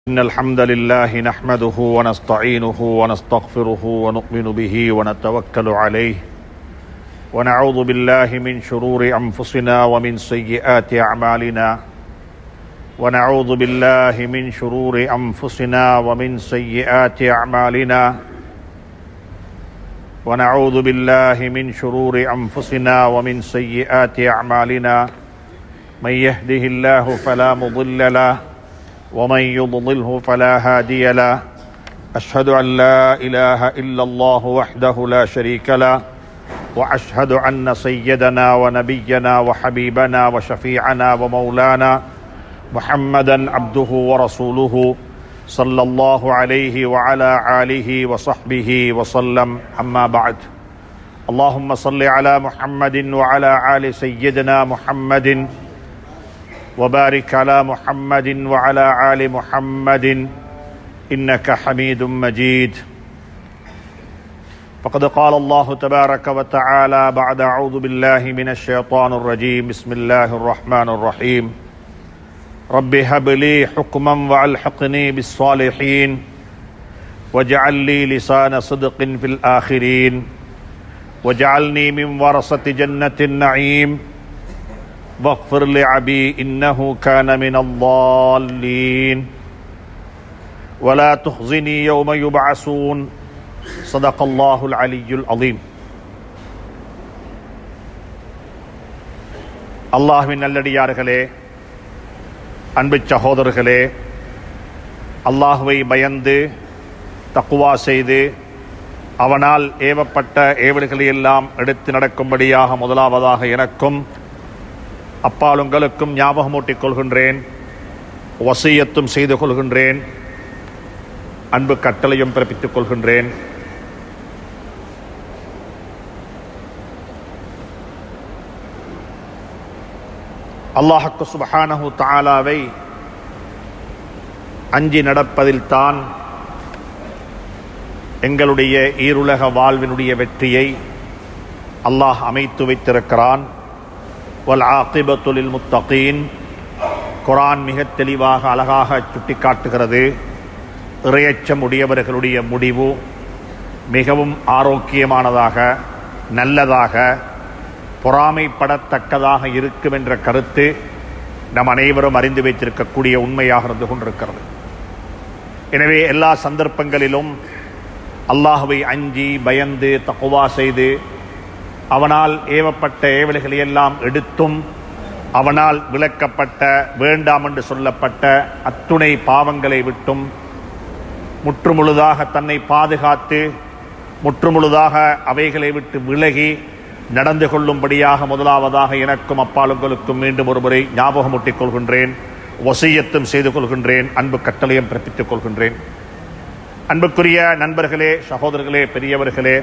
إن الحمد لله نحمده ونستعينه ونستغفره ونؤمن به ونتوكل عليه ونعوذ بالله من شرور أنفسنا ومن سيئات أعمالنا ونعوذ بالله من شرور أنفسنا ومن سيئات أعمالنا ونعوذ بالله من شرور أنفسنا ومن سيئات أعمالنا من يهده الله فلا مضل له ومن يضلله فلا هادي له اشهد ان لا اله الا الله وحده لا شريك له واشهد ان سيدنا ونبينا وحبيبنا وشفيعنا ومولانا محمدا عبده ورسوله صلى الله عليه وعلى اله وصحبه وسلم اما بعد اللهم صل على محمد وعلى ال سيدنا محمد وبارك على محمد وعلى ال محمد انك حميد مجيد فقد قال الله تبارك وتعالى بعد اعوذ بالله من الشيطان الرجيم بسم الله الرحمن الرحيم رب هب لي حكما والحقني بالصالحين واجعل لي لسان صدق في الاخرين واجعلني من ورثه جنه النعيم واغفر لعبي انه كان من الضالين ولا تخزني يوم يبعثون صدق الله العلي العظيم அல்லாஹ்வின் நல்லடியார்களே அன்பு சகோதரர்களே அல்லாஹுவை பயந்து தக்குவா செய்து அவனால் ஏவப்பட்ட ஏவல்களை எல்லாம் எடுத்து நடக்கும்படியாக முதலாவதாக எனக்கும் அப்பால் உங்களுக்கும் ஞாபகமூட்டிக் கொள்கின்றேன் வசியத்தும் செய்து கொள்கின்றேன் அன்பு கட்டளையும் பிறப்பித்துக் கொள்கின்றேன் அல்லாஹக்கு சுபஹானஹு தாலாவை அஞ்சி நடப்பதில்தான் எங்களுடைய ஈருலக வாழ்வினுடைய வெற்றியை அல்லாஹ் அமைத்து வைத்திருக்கிறான் வல் ஆக்கிபத்துலில் முத்தகீன் குரான் மிக தெளிவாக அழகாக சுட்டிக்காட்டுகிறது இறையச்சம் உடையவர்களுடைய முடிவு மிகவும் ஆரோக்கியமானதாக நல்லதாக பொறாமைப்படத்தக்கதாக இருக்கும் என்ற கருத்து நம் அனைவரும் அறிந்து வைத்திருக்கக்கூடிய உண்மையாக இருந்து கொண்டிருக்கிறது எனவே எல்லா சந்தர்ப்பங்களிலும் அல்லாஹுவை அஞ்சி பயந்து தக்குவா செய்து அவனால் ஏவப்பட்ட ஏவல்களை எல்லாம் எடுத்தும் அவனால் விளக்கப்பட்ட வேண்டாம் என்று சொல்லப்பட்ட அத்துணை பாவங்களை விட்டும் முற்றுமுழுதாக தன்னை பாதுகாத்து முற்றுமுழுதாக அவைகளை விட்டு விலகி நடந்து கொள்ளும்படியாக முதலாவதாக எனக்கும் அப்பாலுங்களுக்கும் மீண்டும் ஒருமுறை ஞாபகமூட்டிக் கொள்கின்றேன் வசியத்தும் செய்து கொள்கின்றேன் அன்பு கட்டளையும் பிறப்பித்துக் கொள்கின்றேன் அன்புக்குரிய நண்பர்களே சகோதரர்களே பெரியவர்களே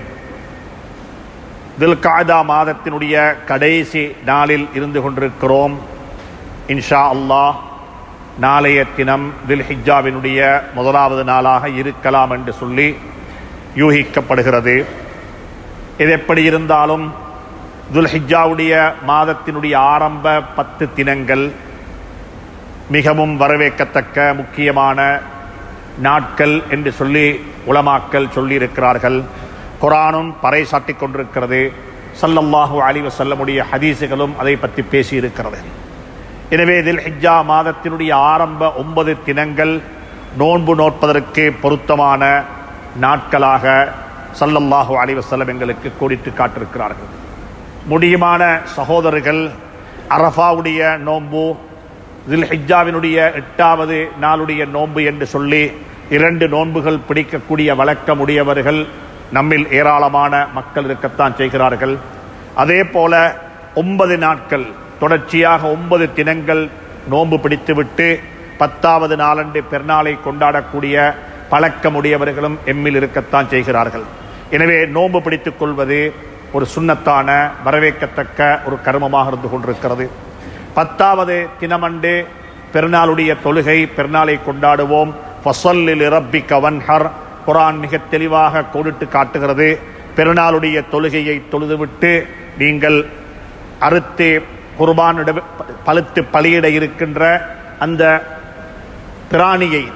தில் காதா மாதத்தினுடைய கடைசி நாளில் இருந்து கொண்டிருக்கிறோம் இன்ஷா அல்லாஹ் நாளைய தினம் தில் ஹிஜாவினுடைய முதலாவது நாளாக இருக்கலாம் என்று சொல்லி யூகிக்கப்படுகிறது இது எப்படி இருந்தாலும் துல் ஹிஜாவுடைய மாதத்தினுடைய ஆரம்ப பத்து தினங்கள் மிகவும் வரவேற்கத்தக்க முக்கியமான நாட்கள் என்று சொல்லி உளமாக்கல் சொல்லியிருக்கிறார்கள் குரானும் பறைசாட்டிக் கொண்டிருக்கிறது சல்லல்லாஹு அலிவ செல்லமுடைய ஹதீசுகளும் அதை பற்றி பேசியிருக்கிறது எனவே இதில் ஹிஜ்ஜா மாதத்தினுடைய ஆரம்ப ஒன்பது தினங்கள் நோன்பு நோட்பதற்கு பொருத்தமான நாட்களாக சல்லல்லாஹு அலிவசல்லம் எங்களுக்கு கோடிட்டு காட்டிருக்கிறார்கள் முடியுமான சகோதரர்கள் அரஃபாவுடைய நோன்பு இதில் ஹிஜ்ஜாவினுடைய எட்டாவது நாளுடைய நோன்பு என்று சொல்லி இரண்டு நோன்புகள் பிடிக்கக்கூடிய வழக்கமுடையவர்கள் நம்மில் ஏராளமான மக்கள் இருக்கத்தான் செய்கிறார்கள் அதே போல ஒன்பது நாட்கள் தொடர்ச்சியாக ஒன்பது தினங்கள் நோன்பு பிடித்துவிட்டு பத்தாவது நாளன்று பெருநாளை கொண்டாடக்கூடிய பழக்கமுடையவர்களும் எம்மில் இருக்கத்தான் செய்கிறார்கள் எனவே நோன்பு பிடித்துக் கொள்வது ஒரு சுண்ணத்தான வரவேற்கத்தக்க ஒரு கர்மமாக இருந்து கொண்டிருக்கிறது பத்தாவது தினமண்டு பெருநாளுடைய தொழுகை பெருநாளை கொண்டாடுவோம் ஃபசல்லில் இரப்பி கவன்ஹர் குரான் மிக தெளிவாக கோடிட்டு காட்டுகிறது பெருநாளுடைய தொழுகையை தொழுதுவிட்டு நீங்கள் அறுத்து குர்பானிட பழுத்து பலியிட இருக்கின்ற அந்த பிராணியை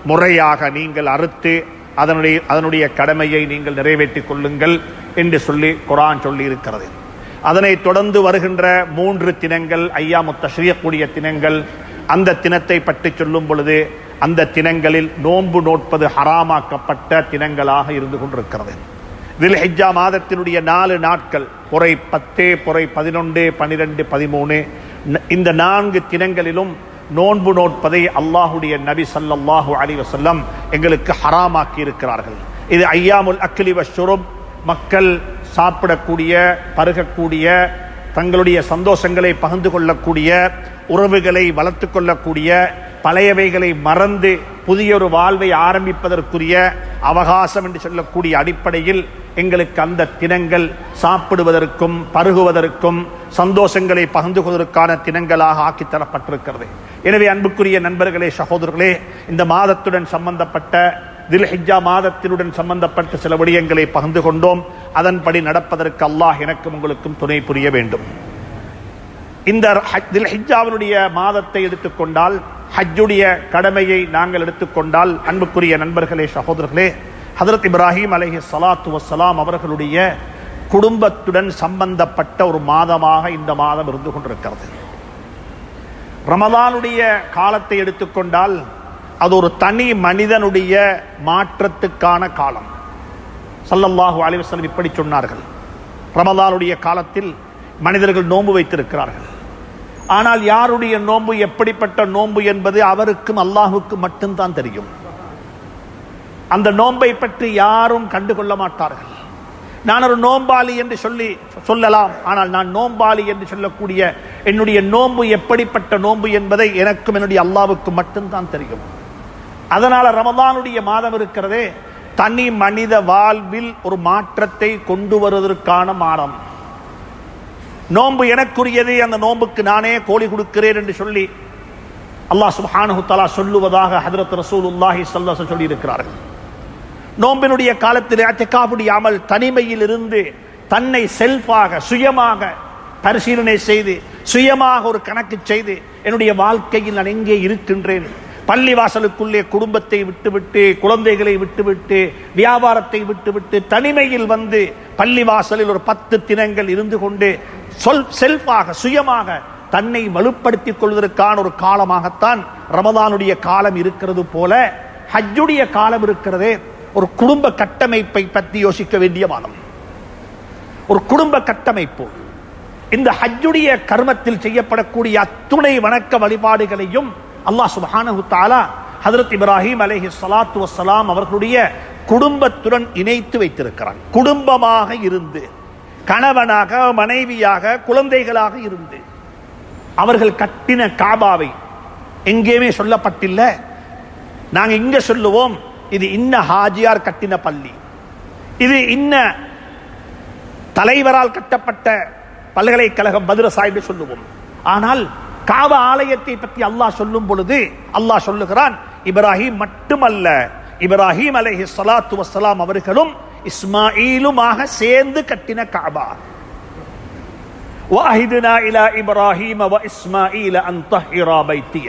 முறையாக நீங்கள் அறுத்து அதனுடைய அதனுடைய கடமையை நீங்கள் நிறைவேற்றிக் கொள்ளுங்கள் என்று சொல்லி குரான் சொல்லி இருக்கிறது அதனைத் தொடர்ந்து வருகின்ற மூன்று தினங்கள் ஐயாமுத்த செய்யக்கூடிய தினங்கள் அந்த தினத்தை பற்றி சொல்லும் பொழுது அந்த தினங்களில் நோன்பு நோட்பது ஹராமாக்கப்பட்ட தினங்களாக இருந்து கொண்டிருக்கிறது இதில் ஹிஜ்ஜா மாதத்தினுடைய நாலு நாட்கள் பொறை பத்து பொறை பதினொன்று பனிரெண்டு பதிமூணு ந- இந்த நான்கு தினங்களிலும் நோன்பு நோட்பதை அல்லாஹுடைய நபி ஸல்லல்லாஹு அலைஹி வஸல்லம் எங்களுக்கு ஹராமாக்கி இருக்கிறார்கள் இது ஐயாமுல் அக்லி வஷ்ஷுரும் மக்கள் சாப்பிடக்கூடிய பருகக்கூடிய தங்களுடைய சந்தோஷங்களை பகிர்ந்து கொள்ளக்கூடிய உறவுகளை வளர்த்து கொள்ளக்கூடிய பழையவைகளை மறந்து புதிய ஒரு வாழ்வை ஆரம்பிப்பதற்குரிய அவகாசம் என்று சொல்லக்கூடிய அடிப்படையில் எங்களுக்கு அந்த தினங்கள் சாப்பிடுவதற்கும் பருகுவதற்கும் சந்தோஷங்களை பகிர்ந்து கொள்வதற்கான தினங்களாக ஆக்கித் தரப்பட்டிருக்கிறது எனவே அன்புக்குரிய நண்பர்களே சகோதரர்களே இந்த மாதத்துடன் சம்பந்தப்பட்ட தில்ஹிஜா மாதத்தினுடன் சம்பந்தப்பட்ட சில விடயங்களை பகிர்ந்து கொண்டோம் அதன்படி நடப்பதற்கு அல்லாஹ் எனக்கும் உங்களுக்கும் துணை புரிய வேண்டும் இந்த ஹஜ்- தில்ஹிஜ்ஜாவினுடைய மாதத்தை எடுத்துக்கொண்டால் ஹஜ்ஜுடைய கடமையை நாங்கள் எடுத்துக்கொண்டால் அன்புக்குரிய நண்பர்களே சகோதரர்களே ஹதரத் இப்ராஹிம் அலைஹி ஸலாத்து வஸ்ஸலாம் அவர்களுடைய குடும்பத்துடன் சம்பந்தப்பட்ட ஒரு மாதமாக இந்த மாதம் இருந்து கொண்டிருக்கிறது ரமலானுடைய காலத்தை எடுத்துக்கொண்டால் அது ஒரு தனி மனிதனுடைய மாற்றத்துக்கான காலம் ஸல்லல்லாஹு அலைஹி வஸல்லம் இப்படி சொன்னார்கள் ரமலானுடைய காலத்தில் மனிதர்கள் நோன்பு வைத்திருக்கிறார்கள் ஆனால் யாருடைய நோன்பு எப்படிப்பட்ட நோன்பு என்பது அவருக்கும் அல்லாஹுக்கும் மட்டும்தான் தெரியும் அந்த நோன்பை பற்றி யாரும் கண்டுகொள்ள மாட்டார்கள் நான் ஒரு நோம்பாளி என்று சொல்லி சொல்லலாம் ஆனால் நான் நோம்பாளி என்று சொல்லக்கூடிய என்னுடைய நோன்பு எப்படிப்பட்ட நோன்பு என்பதை எனக்கும் என்னுடைய அல்லாவுக்கும் மட்டும்தான் தெரியும் அதனால ரமதானுடைய மாதம் இருக்கிறதே தனி மனித வாழ்வில் ஒரு மாற்றத்தை கொண்டு வருவதற்கான மாதம் நோன்பு எனக்குரியது அந்த நோன்புக்கு நானே கோழி கொடுக்கிறேன் என்று சொல்லி அல்லாஹ் சுப்ஹானஹு தஆலா சொல்லுவதாக ஹஜ்ரத் ரசூலுல்லாஹி ஸல்லல்லாஹு அலைஹி சொல்லி இருக்கிறார்கள் நோம்பினுடைய காலத்தில் அத்திகாவுடைய அமல் தனிமையில் இருந்து தன்னை செல்ஃபாக சுயமாக பரிசீலனை செய்து சுயமாக ஒரு கணக்கு செய்து என்னுடைய வாழ்க்கையில் நான் எங்கே இருக்கின்றேன் பள்ளி வாசலுக்குள்ளே குடும்பத்தை விட்டுவிட்டு குழந்தைகளை விட்டுவிட்டு வியாபாரத்தை விட்டுவிட்டு தனிமையில் வந்து பள்ளி வாசலில் ஒரு பத்து தினங்கள் இருந்து கொண்டு சொல் செல்ஃபாக சுயமாக தன்னை வலுப்படுத்திக் கொள்வதற்கான ஒரு காலமாகத்தான் ரமதானுடைய காலம் இருக்கிறது போல ஹஜ்ஜுடைய காலம் இருக்கிறதே ஒரு குடும்ப கட்டமைப்பை பற்றி யோசிக்க வேண்டிய மாதம் ஒரு குடும்ப கட்டமைப்பு இந்த ஹஜ்ஜுடைய கர்மத்தில் செய்யப்படக்கூடிய அத்துணை வணக்க வழிபாடுகளையும் அல்லாஹ் சுப்ஹானஹு தஆலா ஹஜரத் இப்ராஹிம் அலைஹி ஸலாத்து வஸ்ஸலாம் அவர்களுடைய குடும்பத்துடன் இணைத்து வைத்திருக்கிறான் குடும்பமாக இருந்து கணவனாக மனைவியாக குழந்தைகளாக இருந்து அவர்கள் கட்டின காபாவை எங்கேயுமே சொல்லப்பட்டில்ல நாங்க இங்க சொல்லுவோம் இது இன்ன ஹாஜியார் கட்டின பள்ளி இது இன்ன தலைவரால் கட்டப்பட்ட பல்கலைக்கழகம் மதுரசா என்று சொல்லுவோம் ஆனால் காப ஆலயத்தை பற்றி அல்லாஹ் சொல்லும் பொழுது அல்லாஹ் சொல்லுகிறான் இப்ராஹிம் மட்டுமல்ல இப்ராஹிம் அலைஹி ஸலாத்து வஸ்ஸலாம் அவர்களும் இஸ்மாயிலுமாக சேர்ந்து கட்டின காபா وَأَهِدْنَا إِلَى إِبْرَاهِيمَ وَإِسْمَاعِيلَ أَن طَهِّرَا بَيْتِيَ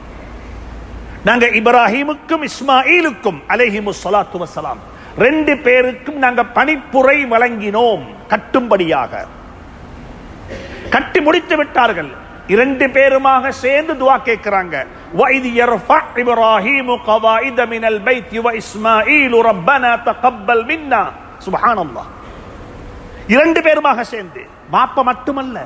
நாங்க இப்ராஹிமுக்கும் இஸ்மாயிலுக்கும் அலைஹிமு ஸலாத்து வஸ்ஸலாம் ரெண்டு பேருக்கும் நாங்க பணிப்புரை வழங்கினோம் கட்டும்படியாக கட்டி முடித்து விட்டார்கள் இரண்டு பேருமாக சேர்ந்து துவா கேட்கிறாங்க وَإِذْ يَرْفَعْ إِبْرَاهِيمُ قَوَاعِدَ مِنَ الْبَيْتِ وَإِسْمَاعِيلُ رَبَّنَا تَقَبَّلْ مِنَّا سبحان الله இரண்டு பேருமாக சேர்ந்து மாப்ப மட்டுமல்ல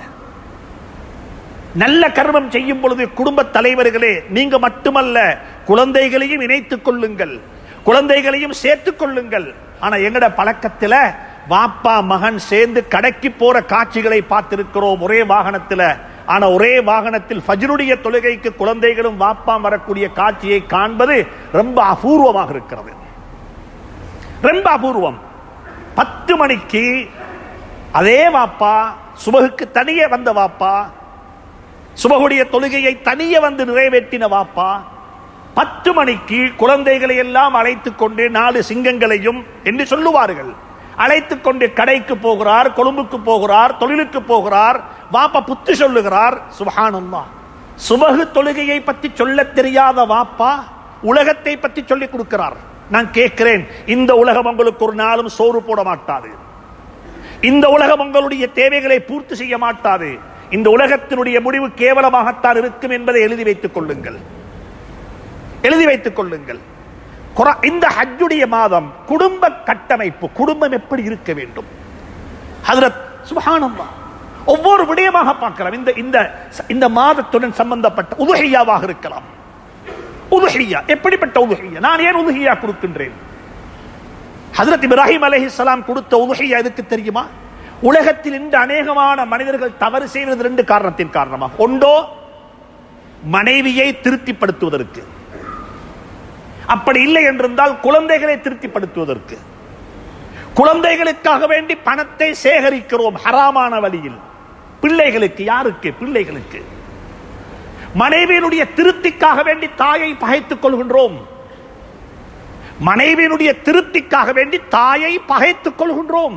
நல்ல கர்மம் செய்யும் பொழுது குடும்ப தலைவர்களே நீங்க மட்டுமல்ல குழந்தைகளையும் இணைத்துக் கொள்ளுங்கள் குழந்தைகளையும் சேர்த்துக் கொள்ளுங்கள் ஆனா எங்கட பழக்கத்துல வாப்பா மகன் சேர்ந்து கடைக்கு போற காட்சிகளை பார்த்திருக்கிறோம் ஒரே வாகனத்துல ஆனா ஒரே வாகனத்தில் ஃபஜ்ருடைய தொழுகைக்கு குழந்தைகளும் வாப்பாம் வரக்கூடிய காட்சியை காண்பது ரொம்ப அபூர்வமாக இருக்கிறது ரொம்ப அபூர்வம் பத்து மணிக்கு அதே வாப்பா சுபகுக்கு தனியே வந்த வாப்பா சுபகுடைய தொழுகையை தனியே வந்து நிறைவேற்றின வாப்பா பத்து மணிக்கு குழந்தைகளை எல்லாம் அழைத்துக் கொண்டு நாலு சிங்கங்களையும் என்று சொல்லுவார்கள் அழைத்துக் கொண்டு கடைக்கு போகிறார் கொழும்புக்கு போகிறார் தொழிலுக்கு போகிறார் வாப்பா புத்தி சொல்லுகிறார் சுபஹானல்லா சுபகு தொழுகையை பற்றி சொல்ல தெரியாத வாப்பா உலகத்தை பற்றி சொல்லிக் கொடுக்கிறார் நான் கேட்கிறேன் இந்த உலகம் உங்களுக்கு ஒரு நாளும் சோறு போட மாட்டாது இந்த உலகம் உங்களுடைய தேவைகளை பூர்த்தி செய்ய மாட்டாது இந்த உலகத்தினுடைய முடிவு கேவலமாகத்தான் இருக்கும் என்பதை எழுதி வைத்துக் கொள்ளுங்கள் எழுதி வைத்துக் கொள்ளுங்கள் குரா- இந்த ஹஜ்ஜுடைய மாதம் குடும்ப கட்டமைப்பு குடும்பம் எப்படி இருக்க வேண்டும் ஹஜரத் சுபஹானல்லாஹ் ஒவ்வொரு விடயமாக பார்க்கலாம் இந்த இந்த இந்த மாதத்துடன் சம்பந்தப்பட்ட உதுஹையாவாக இருக்கலாம் உதுஹையா எப்படிப்பட்ட உதுஹையா நான் ஏன் உதுஹையா கொடுக்கின்றேன் ஹஜரத் இப்ராஹிம் அலைஹிஸ்ஸலாம் கொடுத்த உதுஹையா எதுக்கு தெரியுமா உலகத்தில் இன்று அநேகமான மனிதர்கள் தவறு செய்வது ரெண்டு காரணத்தின் காரணமாக ஒன்றோ மனைவியை திருப்திப்படுத்துவதற்கு அப்படி இல்லை என்றிருந்தால் குழந்தைகளை திருப்திப்படுத்துவதற்கு குழந்தைகளுக்காக வேண்டி பணத்தை சேகரிக்கிறோம் ஹராமான வழியில் பிள்ளைகளுக்கு யாருக்கு பிள்ளைகளுக்கு மனைவியினுடைய திருப்திக்காக வேண்டி தாயை பகைத்துக் கொள்கின்றோம் மனைவியினுடைய திருப்திக்காக வேண்டி தாயை பகைத்துக் கொள்கின்றோம்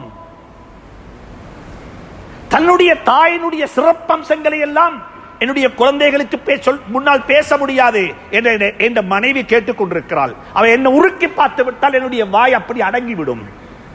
தன்னுடைய தாயினுடைய சிறப்பம்சங்களை எல்லாம் என்னுடைய குழந்தைகளுக்கு பே- சொல்- முன்னால் பேச முடியாது என்ற என்ற மனைவி கேட்டுக் கொண்டிருக்கிறாள் அவ என்ன உருக்கி பார்த்து விட்டால் என்னுடைய வாய் அப்படி அடங்கிவிடும்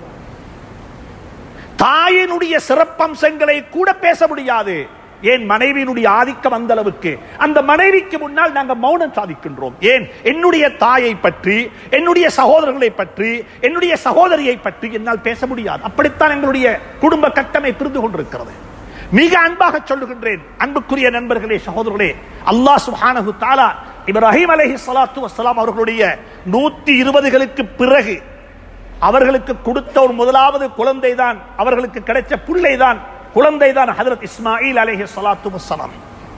தாயினுடைய சிறப்பம்சங்களை கூட பேச முடியாது ஏன் மனைவியினுடைய ஆதிக்கம் அந்த அளவுக்கு அந்த மனைவிக்கு முன்னால் நாங்கள் மௌனம் சாதிக்கின்றோம் ஏன் என்னுடைய தாயை பற்றி என்னுடைய சகோதரர்களை பற்றி என்னுடைய சகோதரியை பற்றி என்னால் பேச முடியாது அப்படித்தான் எங்களுடைய குடும்ப கட்டமைப்பு இருந்து கொண்டிருக்கிறது மிக அன்பாக சொல்லுகின்றேன் அன்புக்குரிய நண்பர்களே சகோதரர்களே அல்லாஹ் சுப்ஹானஹு தஆலா இப்ராஹிம் அலைஹி ஸலாத்து வஸ்ஸலாம் அவர்களுடைய நூத்தி இருபதுகளுக்கு பிறகு அவர்களுக்கு கொடுத்த ஒரு முதலாவது குழந்தை தான் அவர்களுக்கு கிடைச்ச பிள்ளை தான் குழந்தை தான் ஹதரத் இஸ்மாயில் அலைஹி ஸலாத்து வஸ்ஸலாம்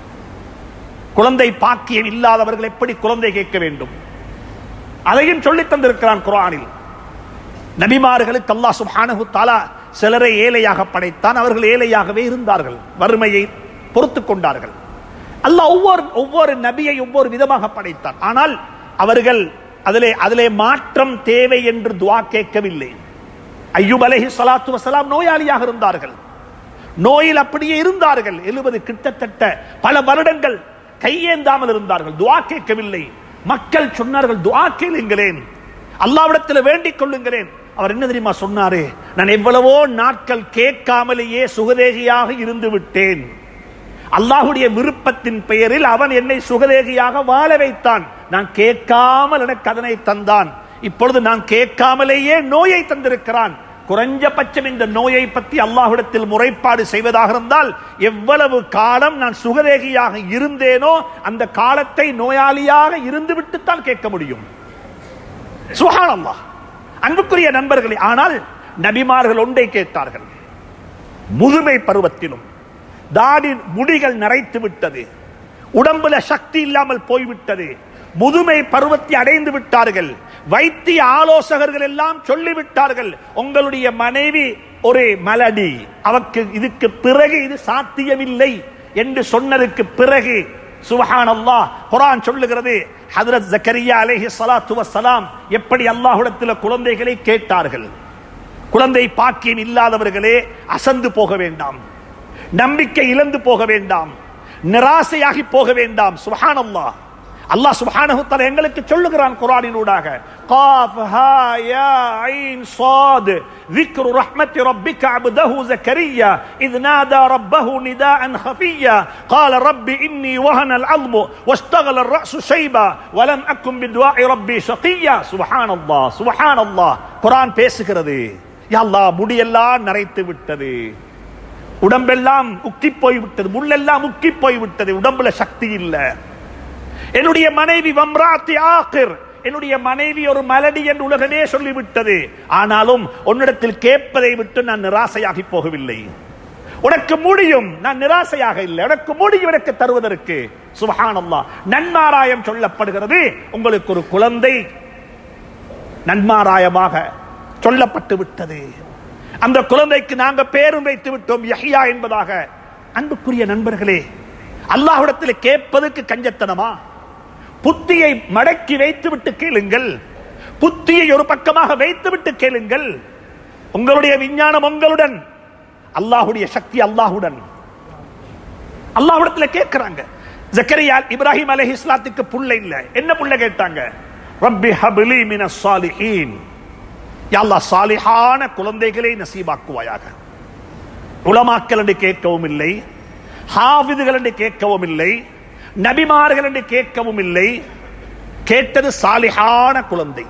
குழந்தை பாக்கியம் இல்லாதவர்கள் எப்படி குழந்தை கேட்க வேண்டும் அதையும் சொல்லித் தந்திருக்கிறான் குர்ஆனில் நபிமார்களுக்கு அல்லாஹ் சுப்ஹானஹு தஆலா சிலரை ஏழையாக படைத்தான் அவர்கள் ஏழையாகவே இருந்தார்கள் வறுமையை பொறுத்துக் கொண்டார்கள் அல்லாஹ் ஒவ்வொரு ஒவ்வொரு நபியை ஒவ்வொரு விதமாக படைத்தான் ஆனால் அவர்கள் அதிலே அதிலே மாற்றம் தேவை என்று துஆ கேட்கவில்லை ஐயூப் அலைஹி ஸலாத்து வஸலாம் நோயாளியாக இருந்தார்கள் நோயில் அப்படியே இருந்தார்கள் எழுபது கிட்டத்தட்ட பல வருடங்கள் கையேந்தாமல் இருந்தார்கள் துஆ கேட்கவில்லை மக்கள் சொன்னார்கள் துஆ கேளுங்களேன் அல்லாவிடத்தில் வேண்டிக் கொள்ளுங்களேன் அவர் என்ன தெரியுமா சொன்னாரு நான் எவ்வளவோ நாட்கள் கேட்காமலேயே சுகதேகியாக இருந்து விட்டேன் அல்லாஹுடைய விருப்பத்தின் பெயரில் அவன் என்னை சுகதேகியாக வாழ வைத்தான் நான் கேட்காமல் எனக்கு அதனை தந்தான் இப்பொழுது நான் கேட்காமலேயே நோயை தந்திருக்கிறான் குறைஞ்சபட்சம் இந்த நோயை பற்றி அல்லாஹ்விடத்தில் முறைப்பாடு செய்வதாக இருந்தால் எவ்வளவு காலம் நான் சுகதேகியாக இருந்தேனோ அந்த காலத்தை நோயாளியாக இருந்துவிட்டு தான் கேட்க முடியும் சுஹானல்லாஹ் அன்புக்குரிய நண்பர்களே ஆனால் நபிமார்கள் ஒன்றை கேட்டார்கள் முதுமை பருவத்திலும் தாடி முடிகள் நரைத்து விட்டது உடம்புல சக்தி இல்லாமல் போய்விட்டது முதுமை பருவத்தை அடைந்து விட்டார்கள் வைத்திய ஆலோசகர்கள் எல்லாம் சொல்லிவிட்டார்கள் உங்களுடைய மனைவி ஒரு மலடி அவருக்கு இதுக்கு பிறகு இது சாத்தியமில்லை என்று சொன்னதுக்கு பிறகு சுபஹான் அல்லாஹ் குரான் சொல்லுகிறது ஹதரத் ஜக்கரியா அலைஹி ஸலாத்து வஸ்ஸலாம் எப்படி அல்லாஹ்விடத்தில் குழந்தைகளை கேட்டார்கள் குழந்தை பாக்கியம் இல்லாதவர்களே அசந்து போக வேண்டாம் நம்பிக்கை இழந்து போக வேண்டாம் நிராசையாகி போக வேண்டாம் சுபஹானல்லாஹ் அல்லாஹ் சுப்ஹானஹு தஆலா எங்களுக்கு சொல்லுகிறான் குர்ஆனினூடாக قاف ها يا عين صاد ذكر رحمة ربك عبده زكريا إذ نادى ربه نداء خفيا قال رب إني وهن العظم واشتغل الرأس شيبا ولم أكن بدعاء ربي شقيا سبحان الله سبحان الله குர்ஆன் பேசுகிறது யா அல்லாஹ் முடியெல்லாம் நரைத்து விட்டது உடம்பெல்லாம் உக்கி போய் விட்டது முள்ளெல்லாம் உக்கி போய் விட்டது உடம்புல சக்தி இல்ல என்னுடைய மனைவி வம்ராத்தி ஆக்கிர் என்னுடைய மனைவி ஒரு மலடி என்று உலகமே சொல்லிவிட்டது ஆனாலும் உன்னிடத்தில் கேட்பதை விட்டு நான் நிராசையாகி போகவில்லை உனக்கு முடியும் நான் நிராசையாக இல்லை உனக்கு முடியும் எனக்கு தருவதற்கு சுபஹானல்லாஹ் நன்மாராயம் சொல்லப்படுகிறது உங்களுக்கு ஒரு குழந்தை நன்மாராயமாக சொல்லப்பட்டு விட்டது அந்த குழந்தைக்கு நாங்க பேரும் வைத்து விட்டோம் யஹ்யா என்பதாக அன்புக்குரிய நண்பர்களே அல்லாஹ்விடத்தில் கேட்பதற்கு கஞ்சத்தனமா புத்தியை மடக்கி வைத்து விட்டு கேளுங்கள் புத்தியை ஒரு பக்கமாக வைத்து விட்டு கேளுங்கள் உங்களுடைய விஞ்ஞானம் உங்களுடன் அல்லாஹுடைய சக்தி அல்லாஹுடன் அல்லாஹ்விடத்தில் கேட்கிறாங்க ஜக்கரியா இப்ராஹிம் அலைஹி இஸ்லாத்துக்கு புள்ள இல்ல என்ன புள்ள கேட்டாங்க ரப்பி ஹபிலி மின சாலிஹீன் யா சாலிஹான குழந்தைகளை நசீபாக்குவாயாக உலமாக்கள் என்று கேட்கவும் இல்லை ஹாஃபிதுகள் என்று கேட்கவும் இல்லை நபிமார்கள் என்று கேட்கவும் இல்லை கேட்டது சாலிஹான குழந்தை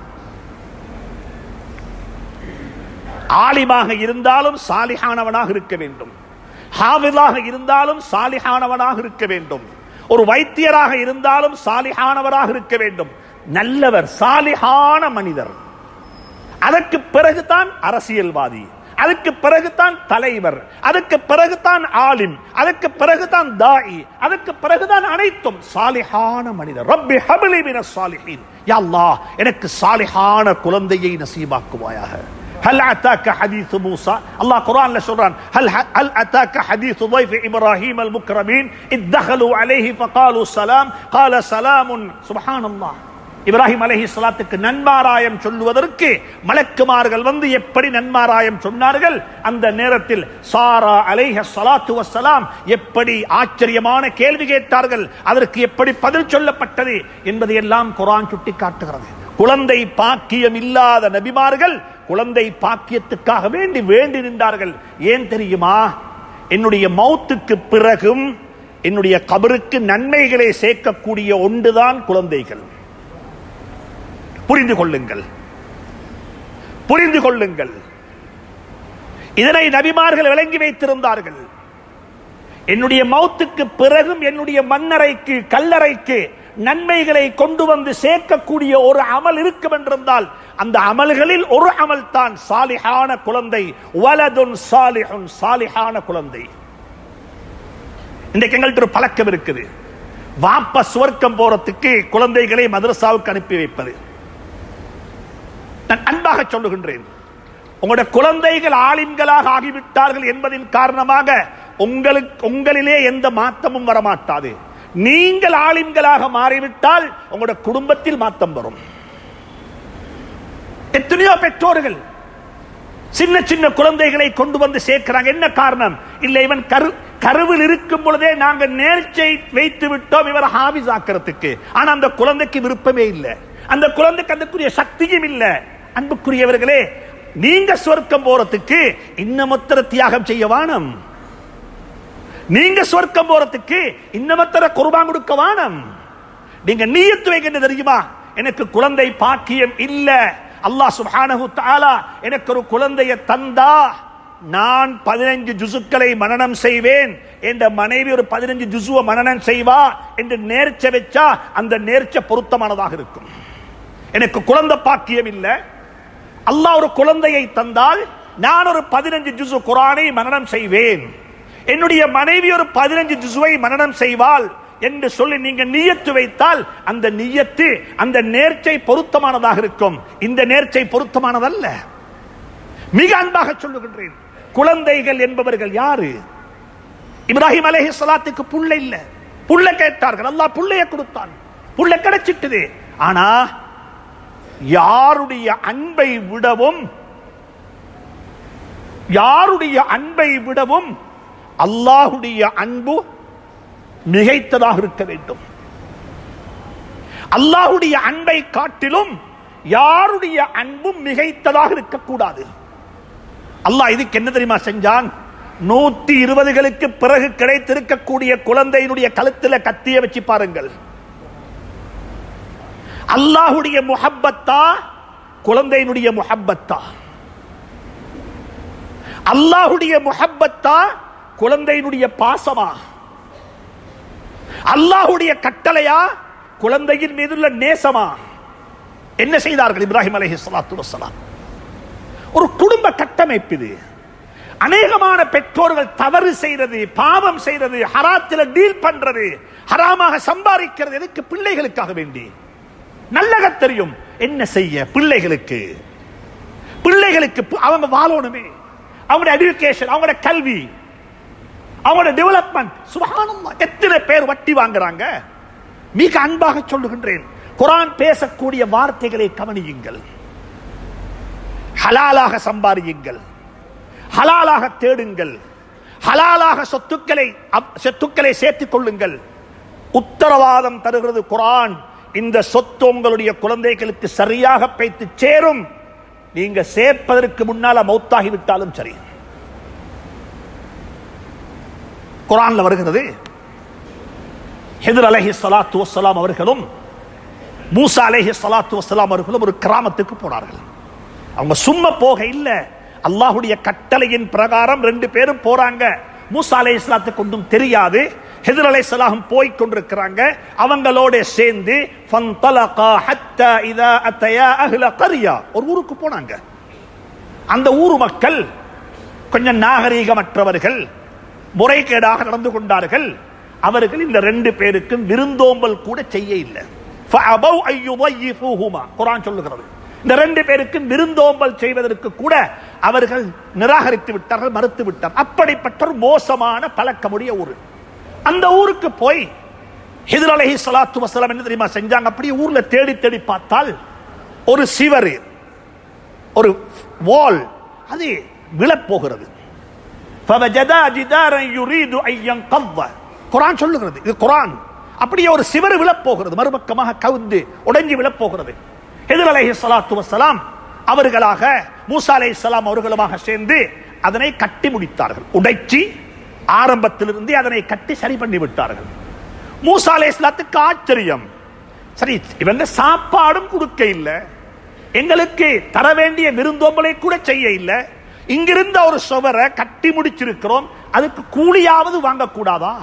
ஆலிமாக இருந்தாலும் சாலிஹானவனாக இருக்க வேண்டும் ஹாவிலாக இருந்தாலும் சாலிஹானவனாக இருக்க வேண்டும் ஒரு வைத்தியராக இருந்தாலும் சாலிஹானவராக இருக்க வேண்டும் நல்லவர் சாலிஹான மனிதர் அதற்கு பிறகுதான் அரசியல்வாதி அதுக்கு பிறகுதான் தலைவர் அதுக்கு பிறகுதான் ஆலிம் அதுக்கு பிறகுதான் தாயி அதுக்கு பிறகுதான் அனைத்தும் சாலிஹான மனிதர் ரப்பி ஹபிலி மின சாலிஹீன் யா அல்லாஹ் எனக்கு சாலிஹான குழந்தையை நசீபாக்குவாயாக هل أتاك حديث موسى الله قرآن لسران هل هل أتاك حديث ضيف إبراهيم المكرمين إذ دخلوا عليه فقالوا سلام قال سلام سبحان الله இப்ராஹிம் அலஹி சலாத்துக்கு நன்மாராயம் சொல்லுவதற்கு மலக்குமார்கள் வந்து எப்படி நன்மாராயம் சொன்னார்கள் அந்த நேரத்தில் சாரா அலைஹ சலாத்து வசலாம் எப்படி ஆச்சரியமான கேள்வி கேட்டார்கள் அதற்கு எப்படி பதில் சொல்லப்பட்டது என்பதை எல்லாம் குரான் சுட்டி காட்டுகிறது குழந்தை பாக்கியம் இல்லாத நபிமார்கள் குழந்தை பாக்கியத்துக்காக வேண்டி வேண்டி நின்றார்கள் ஏன் தெரியுமா என்னுடைய மௌத்துக்கு பிறகும் என்னுடைய கபருக்கு நன்மைகளை சேர்க்கக்கூடிய ஒன்றுதான் குழந்தைகள் புரிந்து கொள்ளுங்கள் புரிந்து கொள்ளுங்கள் இதனை நபிமார்கள் விளங்கி வைத்திருந்தார்கள் என்னுடைய மௌத்துக்கு பிறகும் என்னுடைய மண்ணறைக்கு கல்லறைக்கு நன்மைகளை கொண்டு வந்து சேர்க்கக்கூடிய ஒரு அமல் இருக்கும் என்றிருந்தால் அந்த அமல்களில் ஒரு அமல் தான் சாலிஹான குழந்தை வலதுன் சாலிஹுன் சாலிஹான குழந்தை இன்றைக்கு எங்கள்கிட்ட ஒரு பழக்கம் இருக்குது வாப்ப சுவர்க்கம் போறதுக்கு குழந்தைகளை மதரசாவுக்கு அனுப்பி வைப்பது நான் அன்பாக சொல்லுகின்றேன் உங்களுடைய குழந்தைகள் ஆளின்களாக ஆகிவிட்டார்கள் என்பதின் காரணமாக உங்களுக்கு உங்களிலே எந்த மாற்றமும் வரமாட்டாது நீங்கள் ஆளின்களாக மாறிவிட்டால் உங்களுடைய குடும்பத்தில் மாற்றம் வரும் எத்தனையோ பெற்றோர்கள் சின்ன சின்ன குழந்தைகளை கொண்டு வந்து சேர்க்கிறாங்க என்ன காரணம் இல்ல இவன் கரு கருவில் இருக்கும் பொழுதே நாங்க நேர்ச்சை வைத்து விட்டோம் இவர் ஹாபிஸ் ஆக்கிறதுக்கு ஆனா அந்த குழந்தைக்கு விருப்பமே இல்லை அந்த குழந்தைக்கு அதுக்குரிய சக்தியும் இல்லை அன்புக்குரியவர்களே நீங்க சொர்க்கம் போறதுக்கு இன்னமொத்தர தியாகம் செய்ய வானம் நீங்க சொர்க்கம் போறதுக்கு இன்னமொத்தர குர்பான் கொடுக்க வானம் நீங்க நீயத்து வைக்க தெரியுமா எனக்கு குழந்தை பாக்கியம் இல்ல அல்லாஹ் சுப்ஹானஹு தஆலா எனக்கு ஒரு குழந்தையை தந்தா நான் பதினைஞ்சு ஜுசுக்களை மனனம் செய்வேன் என்ற மனைவி ஒரு பதினஞ்சு ஜுசுவ மனனம் செய்வா என்று நேர்ச்ச வச்சா அந்த நேர்ச்ச பொருத்தமானதாக இருக்கும் எனக்கு குழந்தை பாக்கியம் இல்லை அல்லாஹ் ஒரு குழந்தையை தந்தால் நான் ஒரு பதினஞ்சு ஜுசு குரானை மனனம் செய்வேன் என்னுடைய மனைவி ஒரு பதினஞ்சு ஜுசுவை மனனம் செய்வாள் என்று சொல்லி நீங்க நியத்து வைத்தால் அந்த நியத்து அந்த நேர்ச்சை பொருத்தமானதாக இருக்கும் இந்த நேர்ச்சை பொருத்தமானதல்ல மிக அன்பாக சொல்லுகின்றேன் குழந்தைகள் என்பவர்கள் யாரு இப்ராஹிம் அலேஹி சலாத்துக்கு புள்ள இல்ல புள்ள கேட்டார்கள் அல்லாஹ் புள்ளைய கொடுத்தான் புள்ள கிடைச்சிட்டது ஆனா யாருடைய அன்பை விடவும் யாருடைய அன்பை விடவும் அல்லாஹுடைய அன்பு மிகைத்ததாக இருக்க வேண்டும் அல்லாஹுடைய அன்பை காட்டிலும் யாருடைய அன்பும் மிகைத்ததாக இருக்கக்கூடாது அல்லாஹ் இதுக்கு என்ன தெரியுமா செஞ்சான் நூத்தி இருபதுகளுக்கு பிறகு கிடைத்திருக்கக்கூடிய குழந்தையினுடைய கழுத்துல கத்திய வச்சு பாருங்கள் அல்லாஹுடைய முஹப்பத்தா குழந்தையினுடைய முஹப்பத்தா அல்லாஹுடைய முஹப்பத்தா குழந்தையினுடைய பாசமா அல்லாஹுடைய கட்டளையா குழந்தையின் மீதுள்ள நேசமா என்ன செய்தார்கள் இப்ராஹிம் அலஹி சலாத்து வசலாம் ஒரு குடும்ப கட்டமைப்பு இது அநேகமான பெற்றோர்கள் தவறு செய்யறது பாவம் செய்யறது ஹராத்தில டீல் பண்றது ஹராமாக சம்பாதிக்கிறது எதுக்கு பிள்ளைகளுக்காக வேண்டி நல்லக தெரியும் என்ன செய்ய பிள்ளைகளுக்கு பிள்ளைகளுக்கு அவங்க வாழணுமே அவங்களோட எஜுகேஷன் அவங்களோட கல்வி அவங்களோட டெவலப்மெண்ட் சுபகானம்மா எத்தனை பேர் வட்டி வாங்குறாங்க மிக அன்பாக சொல்லுகின்றேன் குரான் பேசக்கூடிய வார்த்தைகளை கவனியுங்கள் ஹலாலாக சம்பாதியுங்கள் ஹலாலாக தேடுங்கள் ஹலாலாக சொத்துக்களை சொத்துக்களை சேர்த்துக் கொள்ளுங்கள் உத்தரவாதம் தருகிறது குரான் இந்த சொத்து உங்களுடைய குழந்தைகளுக்கு சரியாக பைத்து சேரும் நீங்க சேர்ப்பதற்கு முன்னால மௌத்தாகி விட்டாலும் சரி குரான்ல வருகிறது ஹெதர் அலஹி சலாத்து வசலாம் அவர்களும் மூசா அலஹி சலாத்து வசலாம் அவர்களும் ஒரு கிராமத்துக்கு போனார்கள் அவங்க சும்மா போக இல்ல அல்லாஹுடைய கட்டளையின் பிரகாரம் ரெண்டு பேரும் போறாங்க மூசா அலை இஸ்லாத்துக்கு ஒன்றும் தெரியாது ஹெதர் அலை சலாம் போய் கொண்டிருக்கிறாங்க அவங்களோட சேர்ந்து ஃபந்தலகா ஹத்தா இதா அத்தயா அஹ்ல கரியா ஒரு ஊருக்கு போனாங்க அந்த ஊர் மக்கள் கொஞ்சம் நாகரீகமற்றவர்கள் முறைகேடாக நடந்து கொண்டார்கள் அவர்கள் இந்த ரெண்டு பேருக்கும் விருந்தோம்பல் கூட செய்ய இல்லை فَأَبَوْا أَن يُضَيِّفُوهُمَا. குர்ஆன் சொல்லுகிறது இந்த ரெண்டு பேருக்கும் விருந்தோம்பல் செய்வதற்கு கூட அவர்கள் நிராகரித்து விட்டார்கள் மறுத்து விட்டார் அப்படிப்பட்ட ஒரு மோசமான பழக்கமுடைய ஊர் அந்த ஊருக்கு போய் ஹிதர் அலைஹி ஸலாத்து வஸலாம் என்ன தெரியுமா செஞ்சாங்க அப்படியே ஊர்ல தேடி தேடி பார்த்தால் ஒரு சிவர் ஒரு வால் அது விழப்போகிறது فَوَجَدَا جِدَارًا يُرِيدُ أَن يَنقَضَّ. குர்ஆன் சொல்லுகிறது இது குர்ஆன் அப்படியே ஒரு சிவர் விழப்போகிறது மறுபக்கமாக கவுந்து உடைஞ்சு விழப்போகிறது ஹிதர் அலைஹி ஸலாத்து வஸலாம் அவர்களாக மூசா அலைஹிஸ்ஸலாம் அவர்களுமாக சேர்ந்து அதனை கட்டி முடித்தார்கள் உடைச்சி ஆரம்பத்திலிருந்து அதனை கட்டி சரி பண்ணி விட்டார்கள் மூசா அலைஹிஸ்ஸலாத்துக்கு ஆச்சரியம் சரி இவங்க சாப்பாடும் கொடுக்க இல்லை எங்களுக்கு தர வேண்டிய விருந்தோம்பலை கூட செய்ய இல்லை இங்கிருந்த ஒரு சுவரை கட்டி முடிச்சிருக்கிறோம் அதுக்கு கூலியாவது வாங்கக்கூடாதா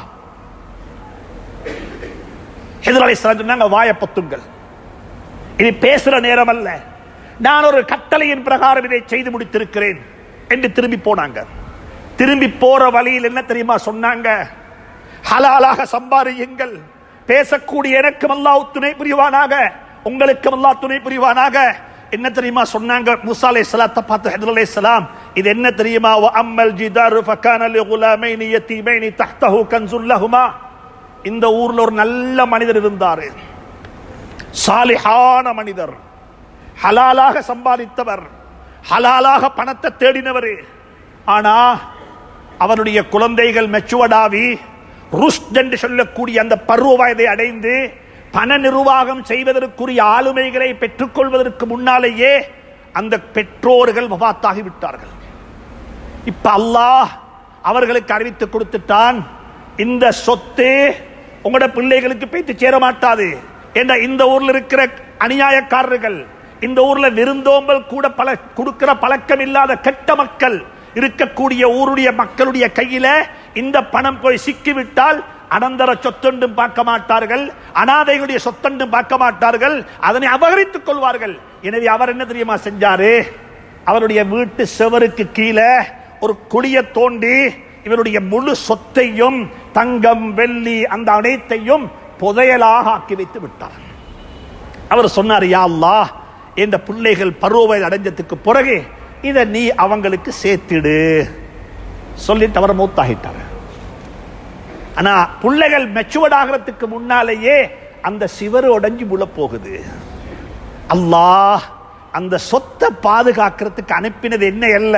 எதிராளி சொன்னாங்க வாய பொத்துங்கள் இது பேசுற நேரம் அல்ல நான் ஒரு கட்டளையின் பிரகாரம் இதை செய்து முடித்திருக்கிறேன் என்று திரும்பி போனாங்க திரும்பி போற வழியில் என்ன தெரியுமா சொன்னாங்க ஹலாலாக சம்பாதியுங்கள் பேசக்கூடிய எனக்கும் அல்லாஹ் துணை புரிவானாக உங்களுக்கும் அல்லாஹ் துணை புரிவானாக என்ன தெரியுமா சொன்னாங்க மூசா அலைஹிஸ் ஸலாத்தை பார்த்து ஹஜர் அலைஹிஸ் ஸலாம் இது என்ன தெரியுமா வ அம்மல் ஜிதாரு ஃபகான லிகுலாமைனி யதீமைனி தஹ்தஹு கன்சுல் லஹுமா இந்த ஊர்ல ஒரு நல்ல மனிதர் இருந்தாரு சாலிஹான மனிதர் ஹலாலாக சம்பாதித்தவர் ஹலாலாக பணத்தை தேடினவர் ஆனா அவருடைய குழந்தைகள் மெச்சுவடாவி ருஷ்ட் என்று சொல்லக்கூடிய அந்த பருவ வயதை அடைந்து பண நிர்வாகம் செய்வதற்குரிய ஆளுமைகளை பெற்றுக்கொள்வதற்கு முன்னாலேயே அந்த பெற்றோர்கள் வபாத்தாகி விட்டார்கள் இப்ப அல்லாஹ் அவர்களுக்கு அறிவித்து கொடுத்துட்டான் இந்த சொத்து உங்களோட பிள்ளைகளுக்கு போய்த்து சேர மாட்டாது என்ற இந்த ஊர்ல இருக்கிற அநியாயக்காரர்கள் இந்த ஊர்ல விருந்தோம்பல் கூட பல கொடுக்கிற பழக்கம் இல்லாத கெட்ட மக்கள் இருக்கக்கூடிய ஊருடைய மக்களுடைய கையில இந்த பணம் போய் சிக்கிவிட்டால் அனந்தர சொத்தொன்றும் பார்க்க மாட்டார்கள் அனாதைகளுடைய சொத்தொன்றும் பார்க்க மாட்டார்கள் அதனை அபகரித்துக் கொள்வார்கள் எனவே அவர் என்ன தெரியுமா செஞ்சாரு அவருடைய வீட்டு செவருக்கு கீழே ஒரு குழிய தோண்டி இவருடைய முழு சொத்தையும் தங்கம் வெள்ளி அந்த அனைத்தையும் புதையலாக ஆக்கி வைத்து விட்டார் அவர் சொன்னார் யா அல்லாஹ் இந்த பிள்ளைகள் பருவ அடைஞ்சதுக்கு பிறகு இதை நீ அவங்களுக்கு சேர்த்திடு சொல்லிட்டு அவர் மூத்தாகிட்டார் ஆனா பிள்ளைகள் மெச்சுவர்ட் ஆகிறதுக்கு முன்னாலேயே அந்த சிவரு உடைஞ்சு விழ போகுது அல்லாஹ் அந்த சொத்தை பாதுகாக்கிறதுக்கு அனுப்பினது என்ன அல்ல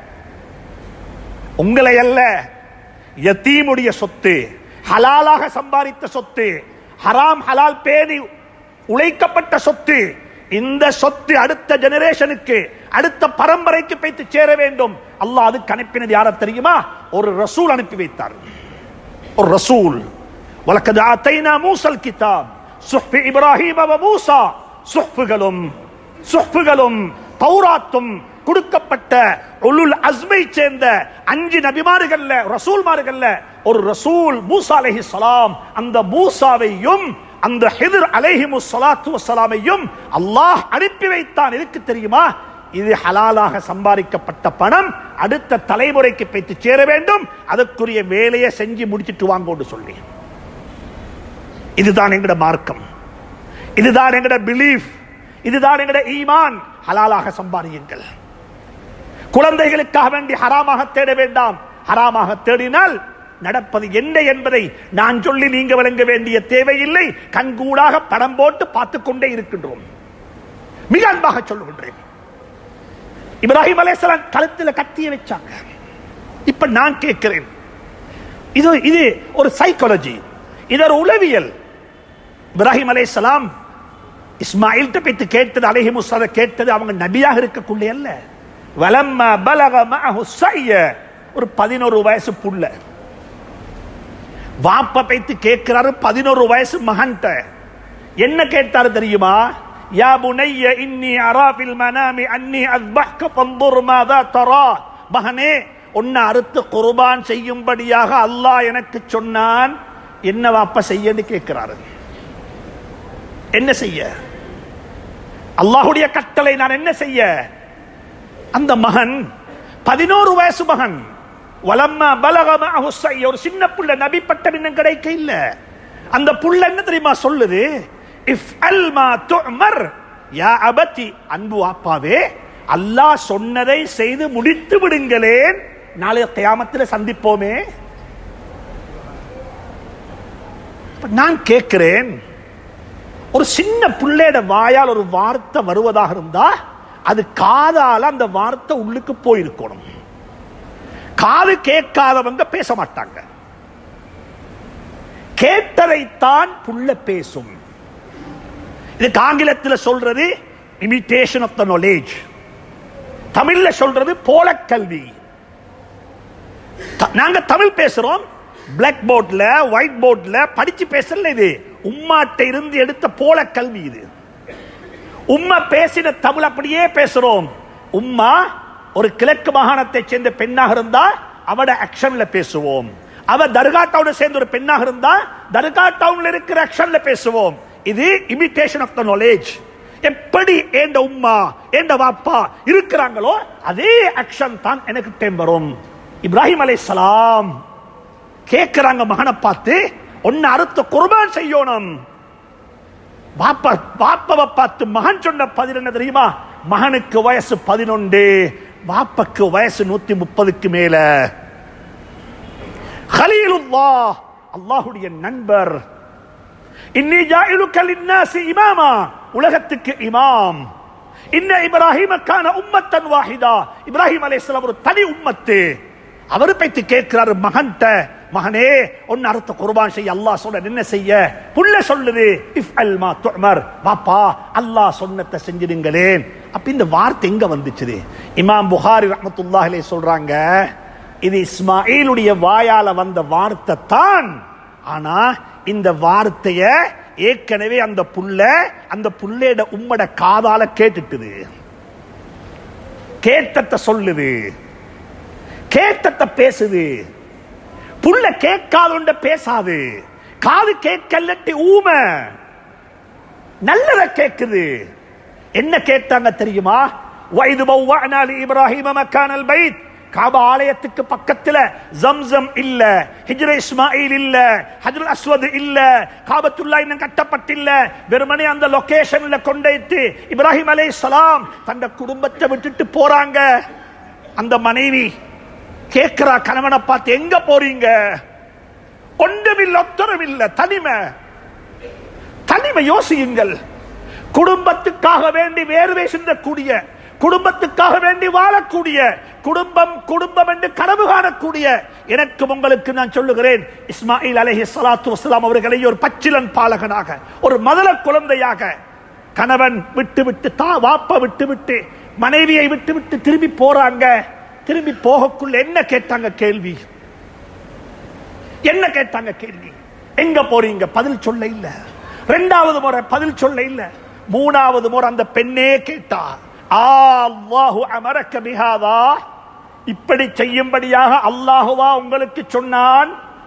உங்களை அல்ல யத்தீமுடைய சொத்து ஹலாலாக சம்பாதித்த சொத்து ஹராம் ஹலால் பேணி உழைக்கப்பட்ட சொத்து இந்த சொத்து அடுத்த ஜெனரேஷனுக்கு அடுத்த பரம்பரைக்கு போய்த்து சேர வேண்டும் அல்லாஹ் அதுக்கு அனுப்பினது யார தெரியுமா ஒரு ரசூல் அனுப்பி வைத்தார் ஒரு ரசூல் வலக்கது ஆத்தைனா மூசல் கிதாப் சுஹ்ஃபி இப்ராஹிம் வ மூசா சுஹ்ஃபுகளும் சுஹ்ஃபுகளும் தௌராத்தும் கொடுக்கப்பட்ட உலுல் அஸ்மை சேர்ந்த அஞ்சு நபிமார்கள்ல ரசூல்மார்கள்ல ஒரு ரசூல் மூசா அலைஹி சலாம் அந்த மூசாவையும் அந்த ஹிதர் அலைஹிமு ஸலாத்து வஸ்ஸலாமையும் அல்லாஹ் அனுப்பி வைத்தான் எதுக்கு தெரியுமா இது ஹலாலாக சம்பாதிக்கப்பட்ட பணம் அடுத்த தலைமுறைக்கு போய்த்து சேர வேண்டும் அதற்குரிய வேலையை செஞ்சு முடிச்சிட்டு வாங்கோன்னு சொல்லி இதுதான் எங்கட மார்க்கம் இதுதான் எங்கட பிலீஃப் இதுதான் எங்கட ஈமான் ஹலாலாக சம்பாதியுங்கள் குழந்தைகளுக்காக வேண்டி ஹராமாக தேட வேண்டாம் ஹராமாக தேடினால் நடப்பது என்ன என்பதை நான் சொல்லி நீங்க விளங்க வேண்டிய தேவையில்லை கண்கூடாக படம் போட்டு பார்த்துக் கொண்டே இருக்கின்றோம் மிக அன்பாக சொல்லுகின்றேன் இப்ராஹிம் அலைஹிஸ்ஸலாம் கழுத்தில் கத்திய வச்சாங்க இப்ப நான் கேட்கிறேன் இது இது ஒரு சைக்காலஜி இது ஒரு உளவியல் இப்ராஹிம் அலைஹிஸ்ஸலாம் இஸ்மாயில்கிட்ட போய்த்து கேட்டது அலைஹி முஸ்ஸாத கேட்டது அவங்க நபியாக இருக்கக்குள்ளே அல்ல வலம்ம பலக மஅஹு ஸய்ய ஒரு பதினோரு வயசு புள்ள வாப்ப பைத்து கேட்கிறாரு பதினோரு வயசு மகன்கிட்ட என்ன கேட்டாரு தெரியுமா யா புனைய இன்னி அராபில் மனாமி அன்னி அஸ்பஹ்க ஃபன்துர் மாதா தரா மகனே உன்னை அறுத்து குர்பான் செய்யும்படியாக அல்லாஹ் எனக்கு சொன்னான் என்ன வாப்ப செய்யன்னு கேட்கிறாரு என்ன செய்ய அல்லாஹுடைய கட்டளை நான் என்ன செய்ய அந்த மகன் பதினோரு வயசு மகன் வலம்மா பலகம அஹுசை ஒரு சின்ன புள்ள நபி பட்டம் இன்னும் கிடைக்க இல்ல அந்த புள்ள என்ன தெரியுமா சொல்லுது இஃப் அல் மா துமர் யா அபதி அன்பு வாப்பாவே அல்லாஹ் சொன்னதை செய்து முடித்து விடுங்களேன் நாளைய கியாமத்தில் சந்திப்போமே இப்ப நான் கேட்கிறேன் ஒரு சின்ன பிள்ளையோட வாயால் ஒரு வார்த்தை வருவதாக இருந்தா அது காதால அந்த வார்த்தை உள்ளுக்கு போயிருக்கணும் காது கேட்காதவங்க பேச மாட்டாங்க கேட்டதைத்தான் புள்ள பேசும் இதுக்கு ஆங்கிலத்தில் சொல்றது இமிட்டேஷன் ஆஃப் த நாலேஜ் தமிழ்ல சொல்றது போல கல்வி த- நாங்க தமிழ் பேசுறோம் பிளாக் போர்ட்ல ஒயிட் போர்ட்ல படிச்சு பேசல இது உம்மாட்ட இருந்து எடுத்த போல கல்வி இது உம்மா பேசின தமிழ் அப்படியே பேசுறோம் உம்மா ஒரு கிழக்கு மாகாணத்தை சேர்ந்த பெண்ணாக இருந்தா அவட ஆக்ஷன்ல பேசுவோம் அவ தர்கா டவுன் சேர்ந்த ஒரு பெண்ணாக இருந்தா தர்கா டவுன்ல இருக்கிற ஆக்ஷன்ல பேசுவோம் இது இமிட்டேஷன் ஆஃப் த நாலேஜ் எப்படி ஏண்ட உம்மா ஏண்ட வாப்பா இருக்கிறாங்களோ அதே ஆக்ஷன் தான் எனக்கு டைம் வரும் இப்ராஹிம் அலைஹிஸ்ஸலாம் கேட்கிறாங்க மகனை பார்த்து ஒன்னு அறுத்த குர்பான் செய்யணும் பாப்பா பாப்பாவை பார்த்து மகன் சொன்ன பதில் என்ன தெரியுமா மகனுக்கு வயசு பதினொன்று பாப்பாக்கு வயசு நூத்தி முப்பதுக்கு மேல ஹலீலுல்லா அல்லாஹுடைய நண்பர் இன்னி ஜாயிலுக்க லின்னாசி இமாமா உலகத்துக்கு இமாம் இன்ன இப்ராஹிம கான உம்மத்தன் வாஹிதா இப்ராஹிம் அலைஹிஸ்ஸலாம் ஒரு தனி உம்மத்து அவர் பைத்து கேட்கிறாரு மகன்கிட்ட மகனே ஒன்னு அறுத்த குர்பான் செய்ய அல்லாஹ் சொல்ல என்ன செய்ய புள்ள சொல்லுது இஃப் அல் மா துமர் பாப்பா அல்லாஹ் சொன்னத்தை செஞ்சிடுங்களேன் அப்ப இந்த வார்த்தை எங்க வந்துச்சு இமாம் புகாரி ரஹ்மத்துல்லாஹி அலைஹி சொல்றாங்க இது இஸ்மாயிலுடைய வாயால வந்த வார்த்தை தான் ஆனா இந்த வார்த்தைய ஏற்கனவே அந்த புள்ள அந்த புள்ளையோட உம்மட காதால கேட்டுட்டுது கேட்டத்தை சொல்லுது கேட்டத்தை பேசுது புள்ள கேட்காத பேசாது காது கேட்கலட்டி ஊமை நல்லத கேக்குது என்ன கேட்டாங்க தெரியுமா வைது பௌவானா லி இப்ராஹிம மக்கானல் பைத் காபா ஆலயத்துக்கு பக்கத்துல ஜம்சம் இல்ல ஹிஜ்ர இஸ்மாயில் இல்ல ஹஜ்ரல் அஸ்வத் இல்ல காபத்துல்லா இன்னும் கட்டப்பட்டில்ல வெறுமனே அந்த லொகேஷன்ல கொண்டைத்து இப்ராஹிம் அலைஹிஸ்ஸலாம் தந்த குடும்பத்தை விட்டுட்டு போறாங்க அந்த மனைவி கேட்கிறா கணவனை பார்த்து எங்க போறீங்க ஒன்றுமில்ல ஒத்தரமில்ல தனிமை தனிமை யோசியுங்கள் குடும்பத்துக்காக வேண்டி வேர்வை சிந்தக்கூடிய குடும்பத்துக்காக வேண்டி வாழக்கூடிய குடும்பம் குடும்பம் என்று கனவு காணக்கூடிய எனக்கு உங்களுக்கு நான் சொல்லுகிறேன் இஸ்மாயில் அலைஹி ஸலாத்து வஸலாம் அவர்களை ஒரு பச்சிலன் பாலகனாக ஒரு மதல குழந்தையாக கணவன் விட்டு விட்டு தா வாப்ப விட்டு விட்டு மனைவியை விட்டு விட்டு திரும்பி போறாங்க திரும்பி போகக்குள்ள என்ன கேட்டாங்க கேள்வி என்ன கேட்டாங்க கேள்வி எங்க போறீங்க பதில் சொல்ல இல்ல ரெண்டாவது முறை பதில் சொல்ல இல்ல மூணாவது முறை அந்த பெண்ணே கேட்டா ஆ அல்லாஹு அமரக்க பிஹாதா இப்படி செய்யும்படியாக அல்லாஹுவா உங்களுக்கு சொன்னான்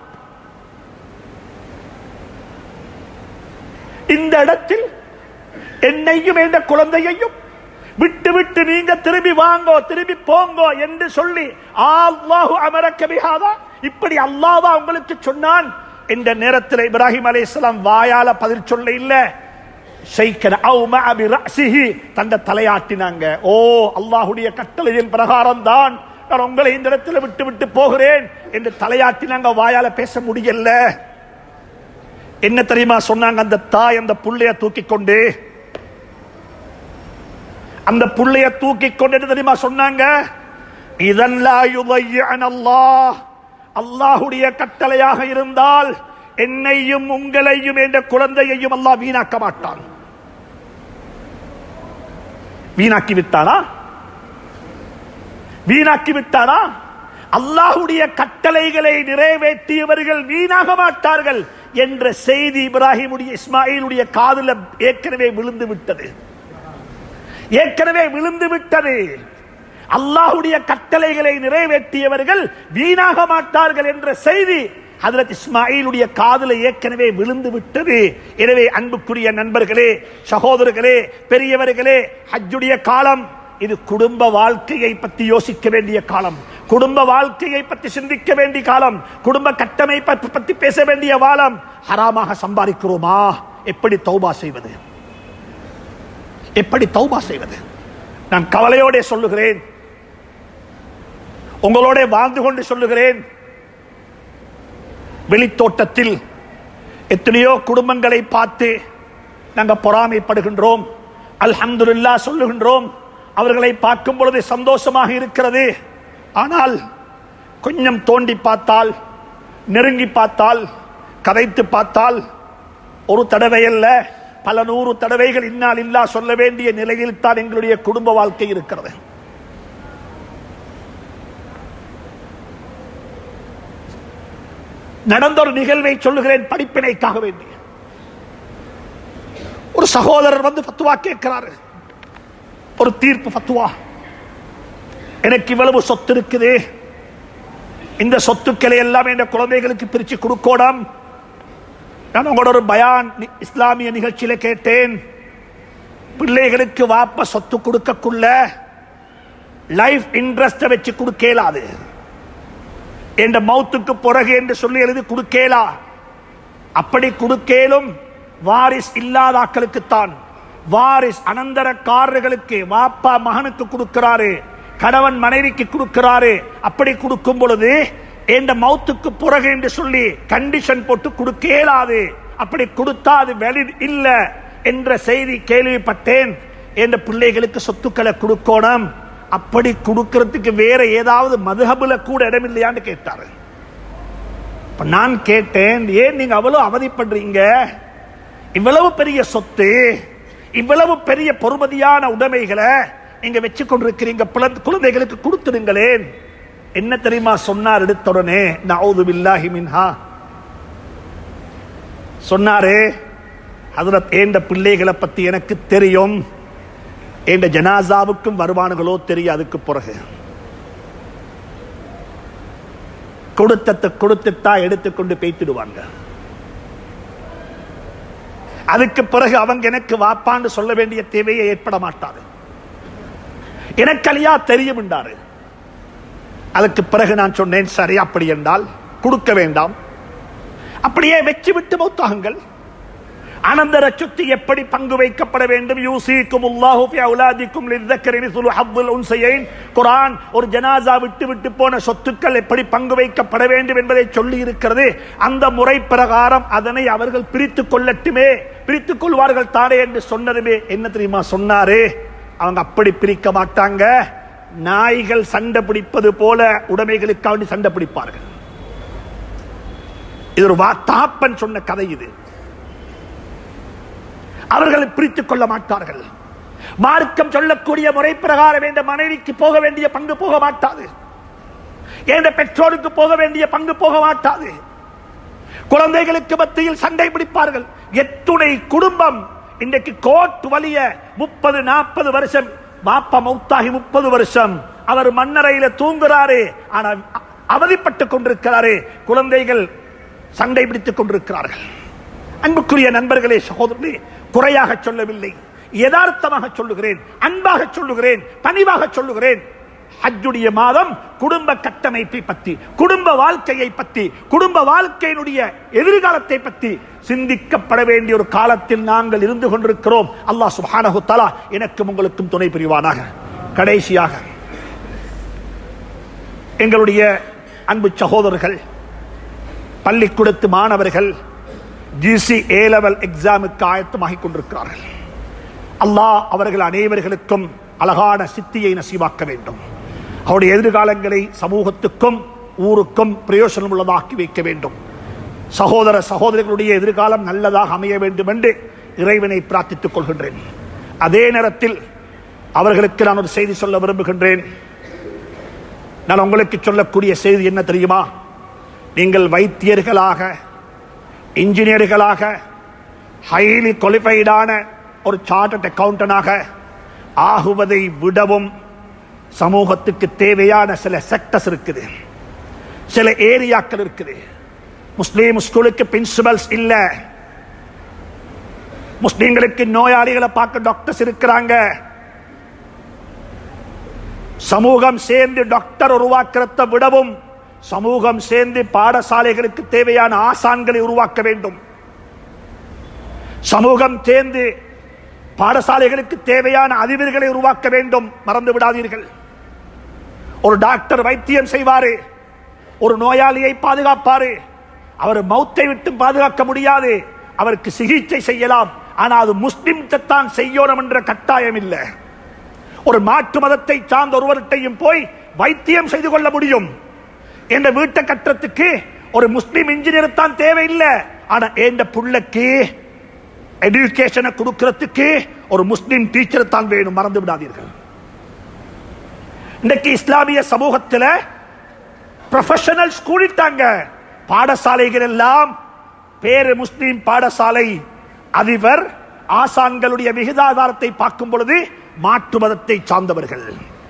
இந்த இடத்தில் என்னையும் என்ற குழந்தையையும் விட்டு விட்டு நீங்க திரும்பி வாங்கோ திரும்பி போங்கோ என்று சொல்லி அல்லாஹு அமரக்க பிஹாதா இப்படி அல்லாஹ்வா உங்களுக்கு சொன்னான் இந்த நேரத்தில் இப்ராஹிம் அலைஹிஸ்ஸலாம் வாயால பதில் சொல்ல இல்ல ஷைக்கன அவு மஅ பிரஸிஹி தந்த தலையாட்டினாங்க ஓ அல்லாஹ்வுடைய கட்டளையின் பிரகாரம் தான் நான் உங்களை இந்த இடத்துல விட்டு விட்டு போகிறேன் என்று தலையாட்டினாங்க வாயால பேச முடியல என்ன தெரியுமா சொன்னாங்க அந்த தாய் அந்த புள்ளைய தூக்கி கொண்டு அந்த புள்ளைய தூக்கி கொண்டு என்ன தெரியுமா சொன்னாங்க இதெல்லாம் அல்லாஹ் அல்லாஹுடைய கட்டளையாக இருந்தால் என்னையும் உங்களையும் என்ற குழந்தையையும் அல்லாஹ் வீணாக்க மாட்டான் வீணாக்கி விட்டானா வீணாக்கி விட்டானா அல்லாஹுடைய கட்டளைகளை நிறைவேற்றியவர்கள் வீணாக மாட்டார்கள் என்ற செய்தி இப்ராஹிமுடைய இஸ்மாயிலுடைய காதுல ஏற்கனவே விழுந்து விட்டது ஏற்கனவே விழுந்து விட்டது அல்லாஹுடைய கட்டளைகளை நிறைவேற்றியவர்கள் வீணாக மாட்டார்கள் என்ற செய்தி ஹதரத் இஸ்மாயிலுடைய காதுல ஏற்கனவே விழுந்து விட்டது எனவே அன்புக்குரிய நண்பர்களே சகோதரர்களே பெரியவர்களே ஹஜ்ஜுடைய காலம் இது குடும்ப வாழ்க்கையை பற்றி யோசிக்க வேண்டிய காலம் குடும்ப வாழ்க்கையை பற்றி சிந்திக்க வேண்டிய காலம் குடும்ப கட்டமைப்பை பற்றி பேச வேண்டிய காலம் ஹராமாக சம்பாதிக்கிறோமா எப்படி தௌபா செய்வது எப்படி தௌபா செய்வது நான் கவலையோட சொல்லுகிறேன் உங்களோட வாழ்ந்து கொண்டு சொல்லுகிறேன் வெளித்தோட்டத்தில் எத்தனையோ குடும்பங்களை பார்த்து நாங்கள் பொறாமைப்படுகின்றோம் அல்ஹம்துலில்லா சொல்லுகின்றோம் அவர்களை பார்க்கும் பொழுது சந்தோஷமாக இருக்கிறது ஆனால் கொஞ்சம் தோண்டி பார்த்தால் நெருங்கி பார்த்தால் கதைத்து பார்த்தால் ஒரு தடவை அல்ல பல நூறு தடவைகள் இன்னால் இல்லா சொல்ல வேண்டிய நிலையில் தான் எங்களுடைய குடும்ப வாழ்க்கை இருக்கிறது நடந்த ஒரு நிகழ்வை சொல்லுகிறேன் படிப்பினைக்காக வேண்டி ஒரு சகோதரர் வந்து ஃபத்துவா கேட்கிறாரு ஒரு தீர்ப்பு ஃபத்துவா எனக்கு இவ்வளவு சொத்து இருக்குது இந்த சொத்துக்களை எல்லாம் என் குழந்தைகளுக்கு பிரிச்சு கொடுக்கணும் நான் உங்களோட ஒரு பயான் நி- இஸ்லாமிய நிகழ்ச்சியில கேட்டேன் பிள்ளைகளுக்கு வாப்ப சொத்து கொடுக்கக்குள்ள லைஃப் இன்ட்ரெஸ்ட வச்சு கொடுக்கலாது என்ற மௌத்துக்கு பிறகு என்று சொல்லி எழுதி கொடுக்கலா அப்படி கொடுக்கேலும் வாரிஸ் இல்லாத ஆக்களுக்குத்தான் வாரிஸ் அனந்தரக்காரர்களுக்கு வாப்பா மகனுக்கு கொடுக்கிறாரு கணவன் மனைவிக்கு கொடுக்கிறாரு அப்படி கொடுக்கும் பொழுது இந்த மௌத்துக்கு பிறகு என்று சொல்லி கண்டிஷன் போட்டு கொடுக்க இயலாது அப்படி கொடுத்தா அது வெளி இல்ல என்ற செய்தி கேள்விப்பட்டேன் என்ற பிள்ளைகளுக்கு சொத்துக்களை கொடுக்கணும் அப்படி கொடுக்கிறதுக்கு வேற ஏதாவது மதுஹபுல கூட இடம் இல்லையான்னு கேட்டாரு இப்ப நான் கேட்டேன் ஏன் நீங்க அவ்வளவு அவதிப்படுறீங்க இவ்வளவு பெரிய சொத்து இவ்வளவு பெரிய பொறுமதியான உடைமைகளை நீங்க வச்சு கொண்டிருக்கிறீங்க பிள- குழந்தைகளுக்கு கொடுத்துடுங்களேன் என்ன தெரியுமா சொன்னார் எடுத்த உடனே நவுது பில்லாஹி மின்ஹா சொன்னாரே ஹதரத் ஏண்ட பிள்ளைகளை பத்தி எனக்கு தெரியும் ஏண்ட ஜனாசாவுக்கும் வருமானங்களோ தெரியும் அதுக்கு பிறகு கொடுத்தத்தை கொடுத்துட்டா எடுத்துக்கொண்டு பேய்த்திடுவாங்க அதுக்கு பிறகு அவங்க எனக்கு வாப்பான்னு சொல்ல வேண்டிய தேவையை ஏற்பட மாட்டாது எனக்கு அழியா தெரியும் என்றாரு அதுக்கு பிறகு நான் சொன்னேன் சரி அப்படி என்றால் கொடுக்க வேண்டாம் அப்படியே வெச்சு விட்டு மௌத்தாகுங்கள் அனந்தர சொத்து எப்படி பங்கு வைக்கப்பட வேண்டும் யூசிக்கும் அல்லாஹு ஃபி அவுலாதிக்கும் லிذكر مثل حظ الانثيين குர்ஆன் ஒரு ஜனாசா விட்டு விட்டு போன சொத்துக்கள் எப்படி பங்கு வைக்கப்பட வேண்டும் என்பதை சொல்லி இருக்கிறது அந்த முறை பிரகாரம் அதனை அவர்கள் பிரித்துக் கொள்ளட்டுமே பிரித்துக் கொள்வார்கள் தானே என்று சொன்னதுமே என்ன தெரியுமா சொன்னாரு அவங்க அப்படி பிரிக்க மாட்டாங்க நாய்கள் சண்டை பிடிப்பது போல உடைமைகளுக்காக வேண்டி சண்டை பிடிப்பார்கள் இது ஒரு வா- தாப்பன் சொன்ன கதை இது அவர்களை பிரித்துக் கொள்ள மாட்டார்கள் மார்க்கம் சொல்லக்கூடிய முறை பிரகாரம் என்ற மனைவிக்கு போக வேண்டிய பங்கு போக மாட்டாது என்ற பெற்றோருக்கு போக வேண்டிய பங்கு போக மாட்டாது குழந்தைகளுக்கு மத்தியில் சண்டை பிடிப்பார்கள் எத்துணை குடும்பம் இன்றைக்கு கோர்ட் வலிய முப்பது நாற்பது வருஷம் பாப்பா மௌத்தாகி முப்பது வருஷம் அவர் மண்ணறையில தூங்குறாரு ஆனால் அ- அவதிப்பட்டுக் கொண்டிருக்கிறாரு குழந்தைகள் சண்டை பிடித்துக் கொண்டிருக்கிறார்கள் அன்புக்குரிய நண்பர்களே சகோதரர்களே குறையாக சொல்லவில்லை யதார்த்தமாக சொல்லுகிறேன் அன்பாக சொல்லுகிறேன் பணிவாக சொல்லுகிறேன் ஹஜ்ஜுடைய மாதம் குடும்ப கட்டமைப்பை பற்றி குடும்ப வாழ்க்கையை பற்றி குடும்ப வாழ்க்கையினுடைய எதிர்காலத்தை பற்றி சிந்திக்கப்பட வேண்டிய ஒரு காலத்தில் நாங்கள் இருந்து கொண்டிருக்கிறோம் அல்லாஹ் சுப்ஹானஹு தஆலா எனக்கும் உங்களுக்கும் துணை புரிவானாக கடைசியாக எங்களுடைய அன்பு சகோதரர்கள் பள்ளிக்கூடத்து மாணவர்கள் ஜிசி ஏ லெவல் எக்ஸாமுக்கு ஆயத்தமாகிக் கொண்டிருக்கிறார்கள் அல்லாஹ் அவர்கள் அனைவர்களுக்கும் அழகான சித்தியை நசீவாக்க வேண்டும் அவருடைய எதிர்காலங்களை சமூகத்துக்கும் ஊருக்கும் பிரயோசனம் உள்ளதாக்கி வைக்க வேண்டும் சகோதர சகோதரிகளுடைய எதிர்காலம் நல்லதாக அமைய வேண்டும் என்று இறைவனை பிரார்த்தித்துக் கொள்கின்றேன் அதே நேரத்தில் அவர்களுக்கு நான் ஒரு செய்தி சொல்ல விரும்புகின்றேன் நான் உங்களுக்கு சொல்லக்கூடிய செய்தி என்ன தெரியுமா நீங்கள் வைத்தியர்களாக இன்ஜினியர்களாக ஹைலி குவாலிஃபைடான ஒரு சார்ட்டட் அக்கவுண்டனாக ஆகுவதை விடவும் சமூகத்துக்கு தேவையான சில செக்டர்ஸ் இருக்குது சில ஏரியாக்கள் இருக்குது முஸ்லீம் ஸ்கூலுக்கு பிரின்சிபல்ஸ் இல்ல முஸ்லீம்களுக்கு நோயாளிகளை பார்க்க டாக்டர்ஸ் இருக்கிறாங்க சமூகம் சேர்ந்து டாக்டர் உருவாக்கிறத விடவும் சமூகம் சேர்ந்து பாடசாலைகளுக்கு தேவையான ஆசான்களை உருவாக்க வேண்டும் சமூகம் சேர்ந்து பாடசாலைகளுக்கு தேவையான அதிபர்களை உருவாக்க வேண்டும் மறந்து விடாதீர்கள் ஒரு டாக்டர் வைத்தியம் செய்வாரு ஒரு நோயாளியை பாதுகாப்பாரு அவர் மௌத்தை விட்டு பாதுகாக்க முடியாது அவருக்கு சிகிச்சை செய்யலாம் ஆனா அது முஸ்லிம் தான் செய்யணும் என்ற கட்டாயம் இல்லை ஒரு மாற்று மதத்தை சார்ந்த ஒருவர்கிட்டையும் போய் வைத்தியம் செய்து கொள்ள முடியும் என்ற வீட்டை கட்டுறதுக்கு ஒரு முஸ்லிம் இன்ஜினியர் தான் தேவையில்லை ஆனா எந்த புள்ளைக்கு எஜுகேஷனை கொடுக்கிறதுக்கு ஒரு முஸ்லிம் டீச்சர் தான் வேணும் மறந்து விடாதீர்கள் இன்னைக்கு இஸ்லாமிய சமூகத்தில் ப்ரொஃபஷனல் ஸ்கூலிட்டாங்க பாடசாலைகள் எல்லாம் பேரு முஸ்லிம் பாடசாலை அதிபர் ஆசான்களுடைய விகிதாதாரத்தை பார்க்கும் பொழுது மாற்று மதத்தை சார்ந்தவர்கள்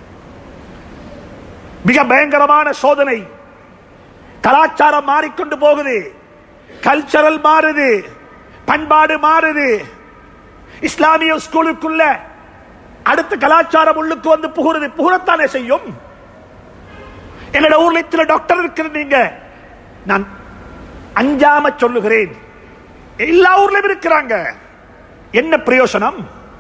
மிக பயங்கரமான சோதனை கலாச்சாரம் மாறிக்கொண்டு போகுது கல்ச்சரல் மாறுது பண்பாடு மாறுது இஸ்லாமிய ஸ்கூலுக்குள்ள அடுத்த கலாச்சாரம் உள்ளுக்கு வந்து புகுறது புகுறத்தானே செய்யும் என்னோட ஊர்ல இத்தனை டாக்டர் இருக்கிற நீங்க நான் அஞ்சாம சொல்லுகிறேன் எல்லா ஊர்லயும் இருக்கிறாங்க என்ன பிரயோசனம்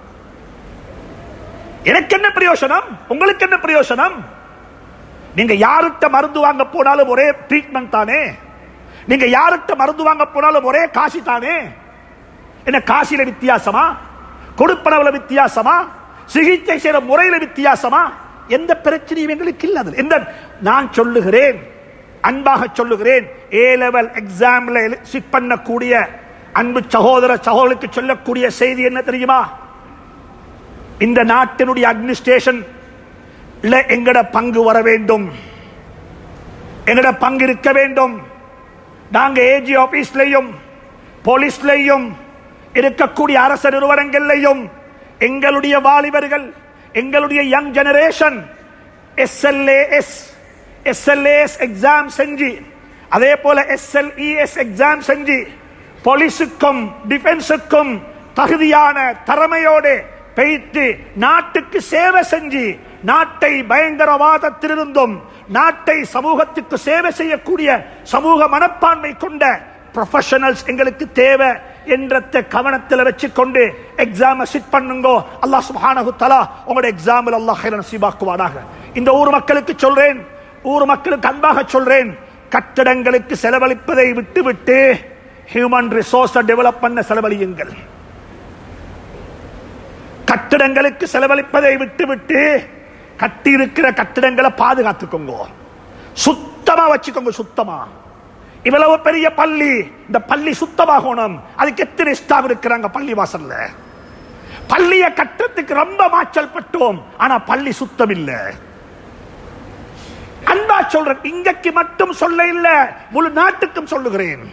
எனக்கு என்ன பிரயோசனம் உங்களுக்கு என்ன பிரயோசனம் நீங்க யார்கிட்ட மருந்து வாங்க போனாலும் ஒரே ட்ரீட்மெண்ட் தானே நீங்க யார்கிட்ட மருந்து வாங்க போனாலும் ஒரே காசி தானே என்ன காசில வித்தியாசமா கொடுப்பனவுல வித்தியாசமா சிகிச்சை செய்யற முறையில வித்தியாசமா எந்த பிரச்சனையும் எங்களுக்கு இல்ல அதுல. எந்த நான் சொல்லுகிறேன் அன்பாக சொல்லுகிறேன் ஏ லெவல் எக்ஸாம்ல சிட் பண்ணக்கூடிய அன்பு சகோதர சகோதரிக்கு சொல்லக்கூடிய செய்தி என்ன தெரியுமா இந்த நாட்டினுடைய அட்மினிஸ்ட்ரேஷன் எங்கட பங்கு வர வேண்டும் எங்கட பங்கு இருக்க வேண்டும் நாங்க ஏஜி ஆபீஸ்லயும் போலீஸ்லயும் இருக்கக்கூடிய அரசு நிறுவனங்கள்லையும் எங்களுடைய வாலிபர்கள் எங்களுடைய young generation SLAS SLAS exam செஞ்சு அதே போல எஸ்எல்இஎஸ் எக்ஸாம் செஞ்சு போலீஸுக்கும் டிஃபென்ஸுக்கும் தகுதியான திறமையோடு பெய்த்து நாட்டுக்கு சேவை செஞ்சு நாட்டை பயங்கரவாதத்திலிருந்தும் நாட்டை சமூகத்துக்கு சேவை செய்யக்கூடிய சமூக மனப்பான்மை கொண்ட ப்ரொஃபஷனல்ஸ் எங்களுக்கு தேவை என்றத்தை கவனத்தில் வச்சுக்கொண்டு எக்ஸாம் சிட் பண்ணுங்க அல்லாஹ் சுப்ஹானஹு தஆலா உங்களுடைய எக்ஸாமில் அல்லாஹ் ஹைர நசீபாக்குவானாக இந்த ஊர் மக்களுக்கு சொல்றேன் ஊர் மக்களுக்கு அன்பாக சொல்றேன் கட்டடங்களுக்கு செலவழிப்பதை விட்டுவிட்டு ஹியூமன் ரிசோர்ஸ் டெவலப் பண்ண செலவழியுங்கள் கட்டிடங்களுக்கு செலவழிப்பதை விட்டுவிட்டு கட்டி இருக்கிற கட்டிடங்களை பாதுகாத்துக்கோங்க சுத்தமா வச்சுக்கோங்க சுத்தமா இவ்வளவு பெரிய பள்ளி இந்த பள்ளி சுத்தமாகணும் அதுக்கு எத்தனை ஸ்டாஃப் இருக்கிறாங்க பள்ளி வாசல்ல பள்ளிய கட்டத்துக்கு ரொம்ப மாச்சல் பட்டோம் ஆனா பள்ளி சுத்தம் இல்ல அன்பா சொல்றேன் இங்கக்கு மட்டும் சொல்ல இல்ல முழு நாட்டுக்கும் சொல்லுகிறேன்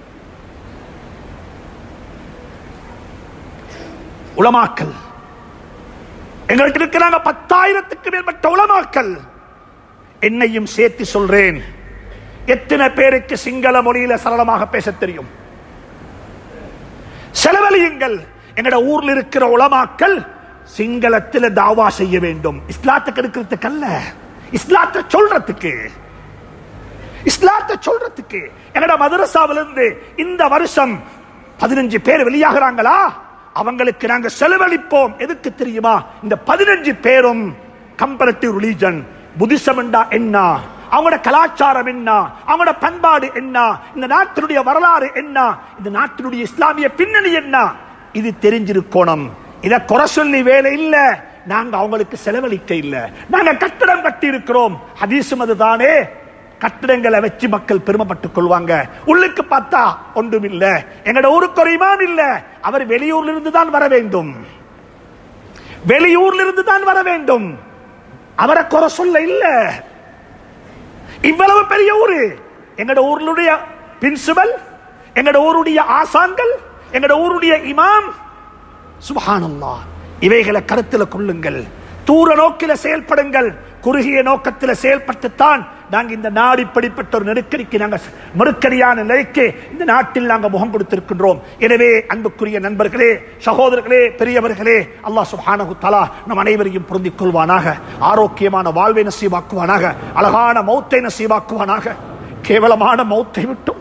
உலமாக்கல் எங்கள்கிட்ட இருக்கிறாங்க பத்தாயிரத்துக்கு மேற்பட்ட உலமாக்கல் என்னையும் சேர்த்து சொல்றேன் எத்தனை பேருக்கு சிங்கள மொழியில சரளமாக பேச தெரியும் செலவழியுங்கள் எங்கட ஊர்ல இருக்கிற உலமாக்கள் சிங்களத்தில் தாவா செய்ய வேண்டும் இஸ்லாத்துக்கு இருக்கிறதுக்கு அல்ல இஸ்லாத்தை சொல்றதுக்கு இஸ்லாத்தை சொல்றதுக்கு எங்கட மதரசாவிலிருந்து இந்த வருஷம் பதினஞ்சு பேர் வெளியாகிறாங்களா அவங்களுக்கு நாங்க செலவழிப்போம் எதுக்கு தெரியுமா இந்த பதினஞ்சு பேரும் கம்பரட்டிவ் ரிலீஜன் புத்திசம் என்ன அவங்களோட கலாச்சாரம் என்ன அவங்களோட பண்பாடு என்ன இந்த நாட்டினுடைய வரலாறு என்ன இந்த நாட்டினுடைய இஸ்லாமிய பின்னணி என்ன இது தெரிஞ்சிருக்கணும் இத குறை சொல்லி வேலை இல்ல நாங்க அவங்களுக்கு செலவழிக்க இல்ல நாங்க கட்டடம் கட்டி இருக்கிறோம் ஹதீசும் அதுதானே கட்டிடங்களை வச்சு மக்கள் பெருமைப்பட்டுக் கொள்வாங்க உள்ளுக்கு பார்த்தா ஒன்றும் இல்ல எங்கட ஊருக்கு ஒரு இமாம் இல்ல அவர் வெளியூர்ல இருந்து தான் வர வேண்டும் வெளியூர்ல இருந்து தான் வர வேண்டும் அவரை குறை சொல்ல இல்ல இவ்வளவு பெரிய ஊரு எங்கட ஊருடைய பிரின்சிபல் எங்கட ஊருடைய ஆசான்கள் எங்கட ஊருடைய இமாம் சுபஹானல்லா இவைகளை கருத்தில் கொள்ளுங்கள் தூர நோக்கில செயல்படுங்கள் குறுகிய நோக்கத்தில் செயல்பட்டுத்தான் நாங்க இந்த நாடு இப்படிப்பட்ட ஒரு நெருக்கடிக்கு நாங்க நெருக்கடியான நிலைக்கு இந்த நாட்டில் நாங்க முகம் கொடுத்திருக்கின்றோம் எனவே அன்புக்குரிய நண்பர்களே சகோதரர்களே பெரியவர்களே அல்லாஹ் சுப்ஹானஹு தஆலா நம் அனைவரையும் பொருந்திக் கொள்வானாக ஆரோக்கியமான வாழ்வை நசீபாக்குவானாக அழகான மௌத்தை நசீபாக்குவானாக கேவலமான மௌத்தை விட்டும்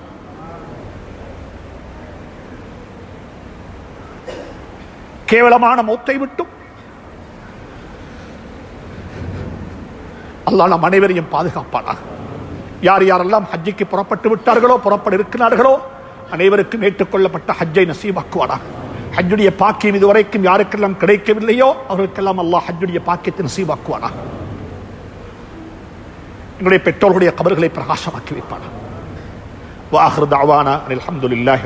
கேவலமான மௌத்தை விட்டும் அல்லாஹ் நம் அனைவரையும் பாதுகாப்பானாக யார் யாரெல்லாம் ஹஜ்ஜிக்கு புறப்பட்டு விட்டார்களோ புறப்பட இருக்கிறார்களோ அனைவருக்கும் ஏற்றுக்கொள்ளப்பட்ட ஹஜ்ஜை நசீபாக்குவானாக ஹஜ்ஜுடைய பாக்கியம் இதுவரைக்கும் யாருக்கெல்லாம் கிடைக்கவில்லையோ அவர்களுக்கெல்லாம் அல்லாஹ் ஹஜ்ஜுடைய பாக்கியத்தை நசீபாக்குவானாக எங்களுடைய பெற்றோர்களுடைய கபர்களை பிரகாசமாக்கி வைப்பானாக வாஹர் தாவானா அல்ஹம்துலில்லாஹி